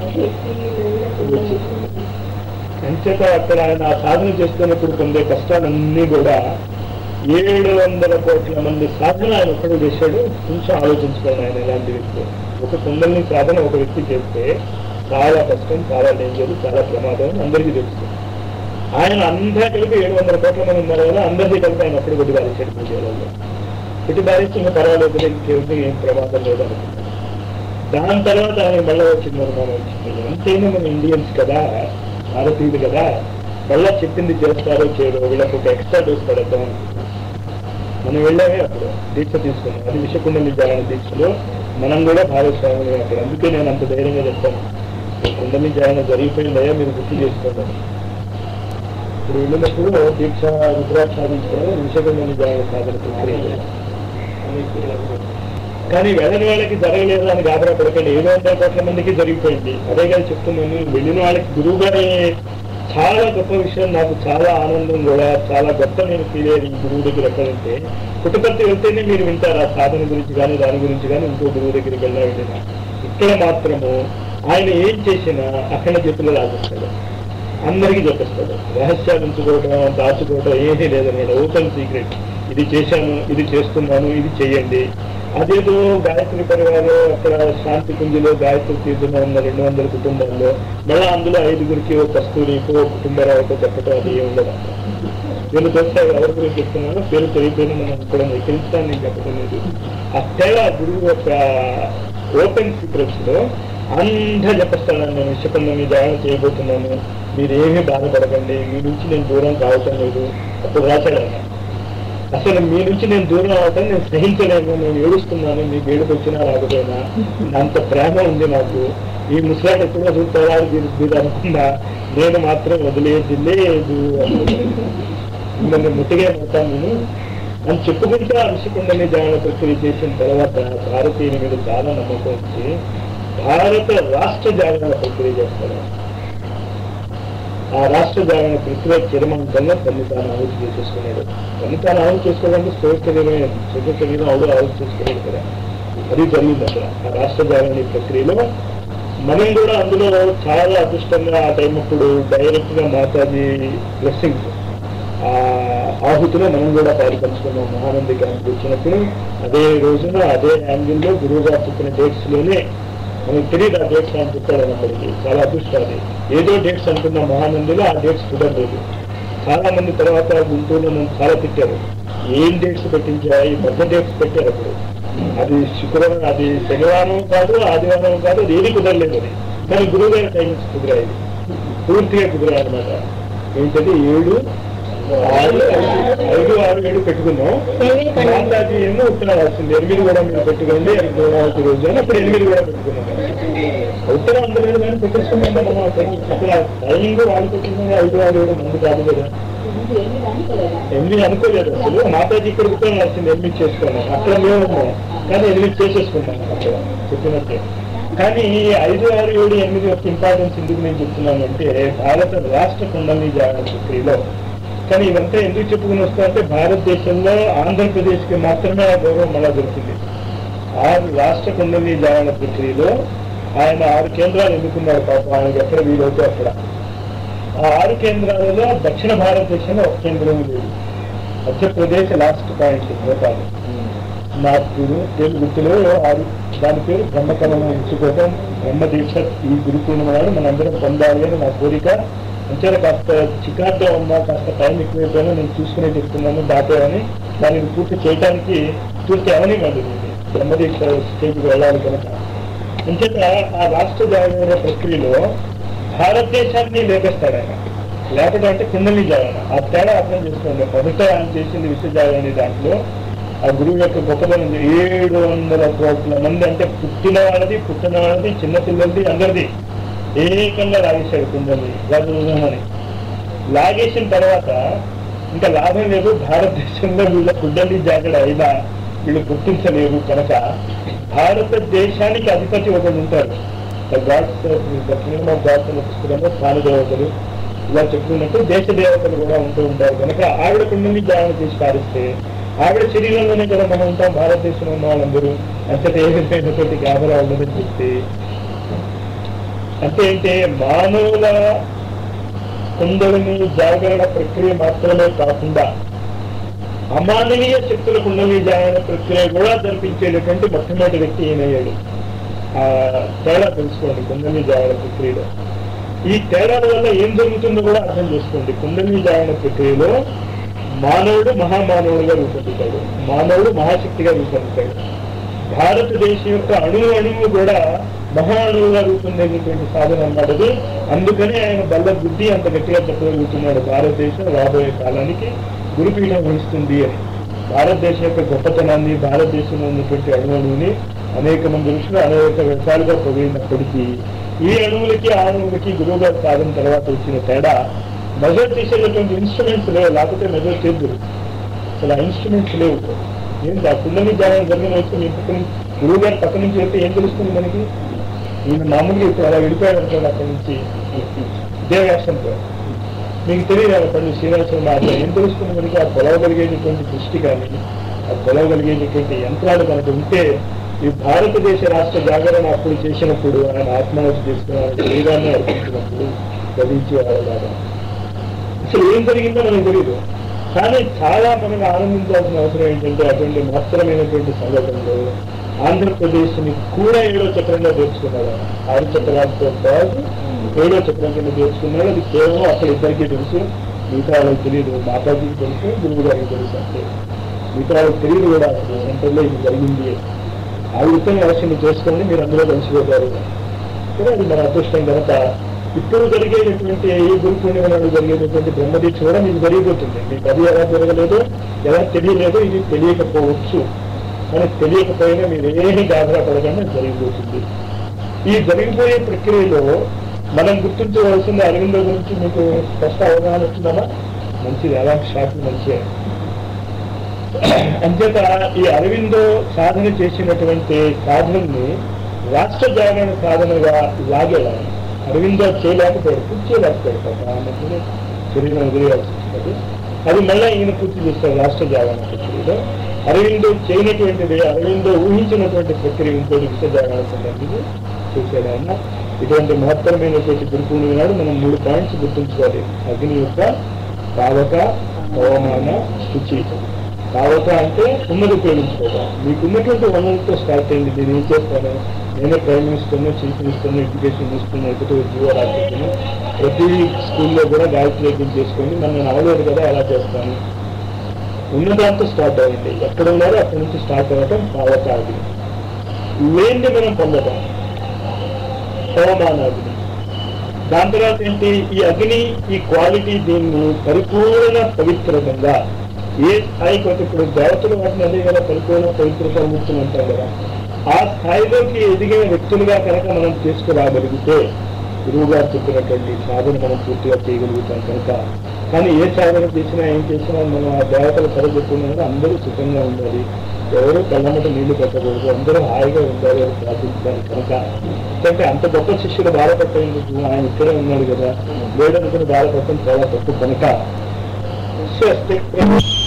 అది. అంచేత అక్కడ ఆయన ఆ సాధన చేస్తున్నప్పుడు పొందే కష్టాలన్నీ కూడా ఏడు వందల కోట్ల మంది సాధన ఆయన ఒక్కడు చేశాడు కొంచెం ఆలోచించుకోండి ఆయన ఎలాంటి వ్యక్తి ఒక కుండలిని సాధన ఒక వ్యక్తి చేస్తే చాలా కష్టం చాలా డేంజర్ చాలా ప్రమాదం అని అందరికీ తెలుసు ఆయన అందరూ కలిపి ఏడు వందల కోట్ల మంది ఉన్నారు కదా అందరికీ కలిపి ఆయన అప్పుడు కొద్ది బాధించాడు పూజలలో కొద్ది బాధించి ఇంకా పర్వాలేదు ఇంకేమిటి ఏం ప్రమాదం లేదు అనుకున్నాడు దాని తర్వాత ఆయన మళ్ళీ వచ్చింది అనుమానం వచ్చింది అంతేనా మన ఇండియన్స్ కదా భారతీయులు కదా మళ్ళా చెప్పింది చేస్తారో చేయరో వీళ్ళకి ఒక ఎక్స్ట్రా డోస్ పడతాం మనం వెళ్ళామే అప్పుడు దీక్ష తీసుకున్నాం అది విషకుండలి జాగరణ దీక్షలో మనం కూడా భాగస్వాములు అక్కడ అందుకే నేను అంత ధైర్యంగా చెప్తాను ఈ కుండలి జాగరణ జరిగిపోయిందయ్యా మీరు గుర్తు చేసుకోండి ఇప్పుడు వెళ్ళినప్పుడు దీక్ష రుద్రాక్ష సాధించుకోవడం విషకుండలి జాగరణ సాధన ప్రక్రియ కానీ వెళ్ళని వాళ్ళకి జరగలేదు అని గాబరా పడకండి ఏడు వందల కోట్ల మందికి జరిగిపోయింది అదే కదా చెప్తున్నాను వెళ్ళిన వాళ్ళకి గురువు గారి చాలా గొప్ప విషయం నాకు చాలా ఆనందం కూడా చాలా గొప్ప నేను ఫీల్ అయ్యేది ఈ గురువు దగ్గర ఎక్కడంటే పుట్టుపర్తి వెళ్తేనే మీరు వింటారు ఆ సాధన గురించి కానీ దాని గురించి కానీ ఇంకో గురువు దగ్గరికి వెళ్ళినా వెళ్ళినా ఇక్కడ మాత్రము ఆయన ఏం చేసినా అఖండ చేతులు రాసిస్తాడు అందరికీ చెప్పేస్తాడు రహస్యాలు ఉంచుకోవడం దాచుకోవడం ఏమీ లేదన్నమాట ఓపెన్ సీక్రెట్ ఇది చేశాను ఇది చేస్తున్నాను ఇది చేయండి అదేదో గాయత్రి పరివారం అక్కడ శాంతి కుంజిలో గాయత్రి తీర్థంలో ఉన్న రెండు వందల కుటుంబాల్లో మళ్ళీ అందులో ఐదుగురికి ఒక కస్తూరికి ఒక కుటుంబరావుతో చెప్పడం అది ఏమి ఉండదు నేను చూస్తే ఎవరి గురించి చెప్తున్నాను పేరు తెలియపోయిన మనం ఇక్కడ ఎక్కించడానికి నేను చెప్పడం లేదు ఆ తేడా గురువు యొక్క ఓపెన్ సీక్రెట్స్ లో అందరూ చెప్పేస్తాను నేను విషపంలో మీ జాగ్రత్త చేయబోతున్నాను మీరు ఏమీ బాధపడకండి మీ నుంచి నేను దూరం కావటం లేదు అప్పుడు రాశాడు ఆయన అసలు మీ నుంచి నేను దూరం అవటం నేను సహించలేను నేను ఏడుస్తున్నాను మీకు ఏడుపు వచ్చినా రాకపోయినా అంత ప్రేమ ఉంది నాకు ఈ ముసలాడు ఎప్పుడో చూస్తారా మీరు మీరు అనుకున్నా నేను మాత్రం వదిలేది లేదు మిమ్మల్ని ముట్టిగా పోతాను నేను అని చెప్పుకుంటే ఆ విషయకుండానే జాగ్రత్త ప్రక్రియ చేసిన తర్వాత భారతీయుల మీద చాలా నమ్మకం వచ్చి భారత రాష్ట్ర జాగరణ ప్రక్రియ చేస్తారు ఆ రాష్ట్ర జాగరణ ప్రక్రియ చిరమంతంగా తల్లి తాను ఆలోచన చేసేసుకున్నాడు తల్లి తాను ఆలోచన చేసుకోవడానికి స్థూల శరీరమే శుద్ధ శరీరం అవుడు ఆలోచన చేసుకోలేదు కదా అది జరిగింది అక్కడ ఆ రాష్ట్ర జాగరణ ప్రక్రియలో మనం కూడా అందులో చాలా అదృష్టంగా ఆ టైం అప్పుడు డైరెక్ట్ గా మాతాజీ బ్లెస్సింగ్స్ ఆ ఆహుతిలో మనం కూడా పాలు పంచుకున్నాం మహానంది క్యాంప్ వచ్చినప్పుడు అదే రోజున అదే యాంగిల్లో గురువు గారు చెప్పిన డేట్స్ లోనే మనకి తెలియదు ఆ డేట్స్ అని చెప్పాడు అన్నప్పటికీ చాలా అదృష్టం అది ఏదో డేట్స్ అనుకున్న మహానందిలో ఆ డేట్స్ కుదరలేదు చాలా మంది తర్వాత గుంటూరులో నన్ను చాలా తిట్టారు ఏం డేట్స్ పెట్టించాయి పెద్ద డేట్స్ పెట్టారు అప్పుడు అది శుక్రవారం అది శనివారం కాదు ఆదివారం కాదు అది ఏది కుదరలేదు అది కానీ గురువు గారి టైమింగ్స్ కుదిరాయి పూర్తిగా కుదిరాయి అనమాట ఏంటంటే ఏడు ఆరు ఐదు ఆరు ఏడు పెట్టుకుందాం ఎనిమిది కండి. మాతాజీ ఏమో ఉత్తరం రాసింది ఎనిమిది కూడా మీరు పెట్టుకోండి గోదావరి రోజు అని అప్పుడు ఎనిమిది కూడా పెట్టుకున్నాం ఉత్తరం అందలేదు కానీ పెట్టేసుకున్నాం కదా మనం అక్కడ ఇక్కడ టైమింగ్ వాళ్ళు పెట్టుకున్నాం ఐదు ఆరు ఏడు మంది కాదు కదా ఎనిమిది అనుకోలేదు అసలు మాతాజీ ఇక్కడ ఉత్తరం రాసింది ఎనిమిది చేసుకోవాలి అక్కడ మేము ఉన్నాం కానీ ఎనిమిది చేసేసుకున్నాం అక్కడ చెప్పినట్టే కానీ ఈ ఐదు ఆరు ఏడు ఎనిమిది యొక్క ఇంపార్టెన్స్ ఎందుకు నేను చెప్తున్నానంటే భారత రాష్ట్ర కుండలి జాగరణ ప్రక్రియలో కానీ ఇదంతా ఎందుకు చెప్పుకుని వస్తామంటే భారతదేశంలో ఆంధ్రప్రదేశ్కి మాత్రమే ఆ గౌరవం మళ్ళా దొరికింది ఆరు రాష్ట్ర కుండలి జాగరణ ప్రక్రియలో ఆయన ఆరు కేంద్రాలు ఎన్నుకున్నారు పాపం ఆయనకి ఎక్కడ వీలవుతే అక్కడ ఆ ఆరు కేంద్రాలలో దక్షిణ భారతదేశంలో ఒక కేంద్రం లేదు మధ్యప్రదేశ్ లాస్ట్ పాయింట్ భోపాల్ నాగ్పూర్ తెలుగులో ఆరు దాని పేరు బ్రహ్మకమలం ఎంచుకోవడం బ్రహ్మదీక్ష ఈ గురు పూర్ణిమ నాడు మనందరం పొందాలి అని నా కోరిక అంతే కాస్త చికాగ్గా ఉన్నా కాస్త టైం ఎక్కువైపోయినా నేను చూసుకునే చెప్తున్నాను దాటేవని దానిని పూర్తి చేయడానికి పూర్తి అవని కాదు బ్రహ్మదీక్ష స్టేజ్కి వెళ్ళాలి కనుక అంచేత ఆ రాష్ట్ర జాగరణ ప్రక్రియలో భారతదేశాన్ని లేపేస్తాడు ఆయన లేపడం అంటే కుండలి జాగరణ ఆ తేడా అర్థం చేసుకోండి మొదట ఆయన చేసింది విశ్వ జాగరణ దాంట్లో ఆ గురువు యొక్క గొప్పదనం ఉంది. ఏడు వందల కోట్ల మంది అంటే పుట్టిన వాళ్ళది పుట్టిన వాళ్ళది చిన్నపిల్లలది అందరిది ఏకంగా లాగేశాడు కుండలి రాజుని లాగేసిన తర్వాత ఇంకా లాభం లేదు భారతదేశంలో వీళ్ళ కుండలి జాగడ అయినా వీళ్ళు గుర్తించలేరు కనుక భారతదేశానికి అధిపతి ఒకరు ఉంటారు the gods the kingdom of gods అనే పుస్తకంలో స్థాన దేవతలు ఇలా చెప్పుకున్నట్టు దేశ దేవతలు కూడా ఉంటూ ఉంటారు కనుక ఆవిడ కుండలి జాగరణ చేసి పారిస్తే ఆవిడ శరీరంలోనే కదా మనం ఉంటాం భారతదేశంలో ఉన్న వాళ్ళందరూ అంతటా ఏ విధమైనటువంటి గాబరా ఉండదని చెప్తే అంటే ఏంటి మానవుల కుండలిని జాగరణ ప్రక్రియ మాత్రమే కాకుండా అమానవీయ శక్తుల కుండలి జాగరణ ప్రక్రియ కూడా జరిపించేటటువంటి మొట్టమొదటి వ్యక్తి ఈయనయ్యాడు ఆ తేడా తెలుసుకోండి కుండలి జాగరణ ప్రక్రియలో ఈ తేడాల వల్ల ఏం జరుగుతుందో కూడా అర్థం చేసుకోండి కుండలి జాగరణ ప్రక్రియలో మానవుడు మహామానవుడిగా రూపొందుతాడు మానవుడు మహాశక్తిగా రూపొందుతాడు భారతదేశం యొక్క అణువు అణువు కూడా మహా అణువుగా రూపొందేటటువంటి సాధన అన్నమాట అది అందుకని ఆయన బల్ల బుద్ధి అంత గట్టిగా చెప్పగలుగుతున్నాడు భారతదేశం రాబోయే కాలానికి గురుపీఠం వహిస్తుంది అని భారతదేశం యొక్క గొప్పతనాన్ని భారతదేశంలో ఉన్నటువంటి అణు అణువుని అనేక మంది ఋషులు అనేక విషయాలుగా పొగిడినప్పటికీ ఈ అణువులకి ఆ అణువులకి గురువు గారు సాధన తర్వాత వచ్చిన తేడా మెజర్ చేసేటటువంటి ఇన్స్ట్రుమెంట్స్ లేవు లేకపోతే మెజర్ చేద్దరు అసలు ఆ ఇన్స్ట్రుమెంట్స్ లేవు ఏంటి ఆ కుండలి జాగరణ జరిగిన వచ్చి మీ పక్కన గురువు గారి పక్క నుంచి వెళ్తే ఏం తెలుస్తుంది మనకి ఈయన మామూలుగా ఇప్పుడు అలా వెళ్ళిపోయాడు అనుకోండి అక్కడి నుంచి దేవాక్షంతో మీకు తెలియదు అలా పండు శ్రీనివాసం మాట ఏం తెలుస్తుంది మనకి ఆ కొలవగలిగేటటువంటి దృష్టి కానీ ఆ కొలవగలిగేటటువంటి యంత్రాలు మనకు ఉంటే ఈ భారతదేశ రాష్ట్ర జాగరణ అప్పుడు చేసినప్పుడు ఆయన ఆత్మహత్య చేసుకున్న శరీరాన్ని అర్పించినప్పుడు గదించి వాళ్ళలాగా అసలు ఏం జరిగిందో మనకు తెలియదు కానీ చాలా మనకు ఆనందించాల్సిన అవసరం ఏంటంటే అటువంటి మహత్తరమైనటువంటి సంఘటనలు ఆంధ్రప్రదేశ్ని కూడా ఏడో చక్రంగా చేర్చుకున్నాడు ఆరు చక్రాలతో పాటు ఏడో చక్రం కింద చేర్చుకున్నాడు అది కేవలం అక్కడ ఇద్దరికి తెలుసు మిగతా వాళ్ళకి తెలియదు మాతాజీకి తెలుసు గురువు గారికి తెలుసు అంటే మిగతా వాళ్ళకి తెలియదు కూడా సెంటర్లో ఇది జరిగింది అని. ఆ విధంగా అవసరం చేసుకోండి మీరు అందులో కలిసిపోతారు కూడా అది మన అదృష్టం కనుక ఇప్పుడు జరిగేటటువంటి ఈ గురు పూర్ణిమ నాడు జరిగేటటువంటి బ్రహ్మదీక్ష కూడా మీకు జరిగిపోతుంది మీకు అది ఎలా జరగలేదు ఎలా తెలియలేదు ఇది తెలియకపోవచ్చు కానీ తెలియకపోయినా మీరు ఏమీ గాబరా పడకుండా జరిగిపోతుంది ఈ జరిగిపోయే ప్రక్రియలో మనం గుర్తించవలసిన అరవింద గురించి మీకు స్పష్ట అవగాహన వచ్చిందమ్మా మంచిది అలాంటి షాట్లు మంచిగా అంచేత ఈ అరవిందో సాధన చేసినటువంటి సాధనని రాష్ట్ర జాగరణ సాధనగా లాగేలాగా అరవిందో చేయలేకపోయాడు పూర్తి చేయలేకపోయాడు పాపం. ఆమెకు శరీరం వదిలేయాల్సి వచ్చినది అది మళ్ళీ ఈయన పూర్తి చేస్తారు రాష్ట్ర జాగరణ ప్రక్రియలో అరవిందో చేయనటువంటిది అరవిందో ఊహించినటువంటి ప్రక్రియ ఇంకోటి విశ్వ జాగరణ సంబంధించి చేశాడు ఆయన ఇటువంటి మహత్తరమైనటువంటి గురుపూర్ణిమ నాడు మనం మూడు పాయింట్స్ గుర్తుంచుకోవాలి అగ్ని యొక్క పావక హవామాన శుచి కావత అంటే ఉన్నది ఉపయోగించుకోవడం మీకున్నటువంటి వనరులతో స్టార్ట్ అయింది నేను ఏం చేస్తాను నేనే ప్రైమ్ మినిస్టర్ను చీఫ్ మినిస్టర్ను ఎడ్యుకేషన్ మినిస్టర్ను ఒకటి జీవరాజ్యను ప్రతి స్కూల్లో కూడా గాయత్రి యజ్ఞం చేసుకొని మనం నేను అవ్వలేదు కదా ఎలా చేస్తాను ఉన్నదాంతో స్టార్ట్ అవ్వండి ఎక్కడ ఉన్నారో అక్కడి నుంచి స్టార్ట్ అవ్వటం కావత అది లేనిది మనం పొందటం హోమానాది దాని తర్వాత ఏంటి ఈ అగ్ని ఈ క్వాలిటీ దీన్ని పరిపూర్ణ పవిత్రంగా ఏ స్థాయికి వచ్చి ఇప్పుడు దేవతలు వాటిని అదే కదా పరిపూర్ణ పవిత్రత ముక్తులు అంటారు కదా ఆ స్థాయిలోకి ఎదిగిన వ్యక్తులుగా కనుక మనం తీసుకురాగలిగితే గురువు గారు చెప్పినటువంటి సాధన మనం పూర్తిగా చేయగలుగుతాం కనుక కానీ ఏ సాధన చేసినా ఏం చేసినా మనం ఆ దేవతల పరగొట్టుకున్నా అందరూ సుఖంగా ఉండాలి ఎవరు కళ్ళమ్మట నీళ్లు పెట్టకూడదు అందరూ హాయిగా ఉండాలి అని ప్రార్థించాలి కనుక ఎందుకంటే అంత గొప్ప శిష్యుడు బాధపడేందుకు ఆయన ఇక్కడే ఉన్నాడు కదా లేదనుకుని బాధపడటం చాలా తప్పు కనుక స్వస్తి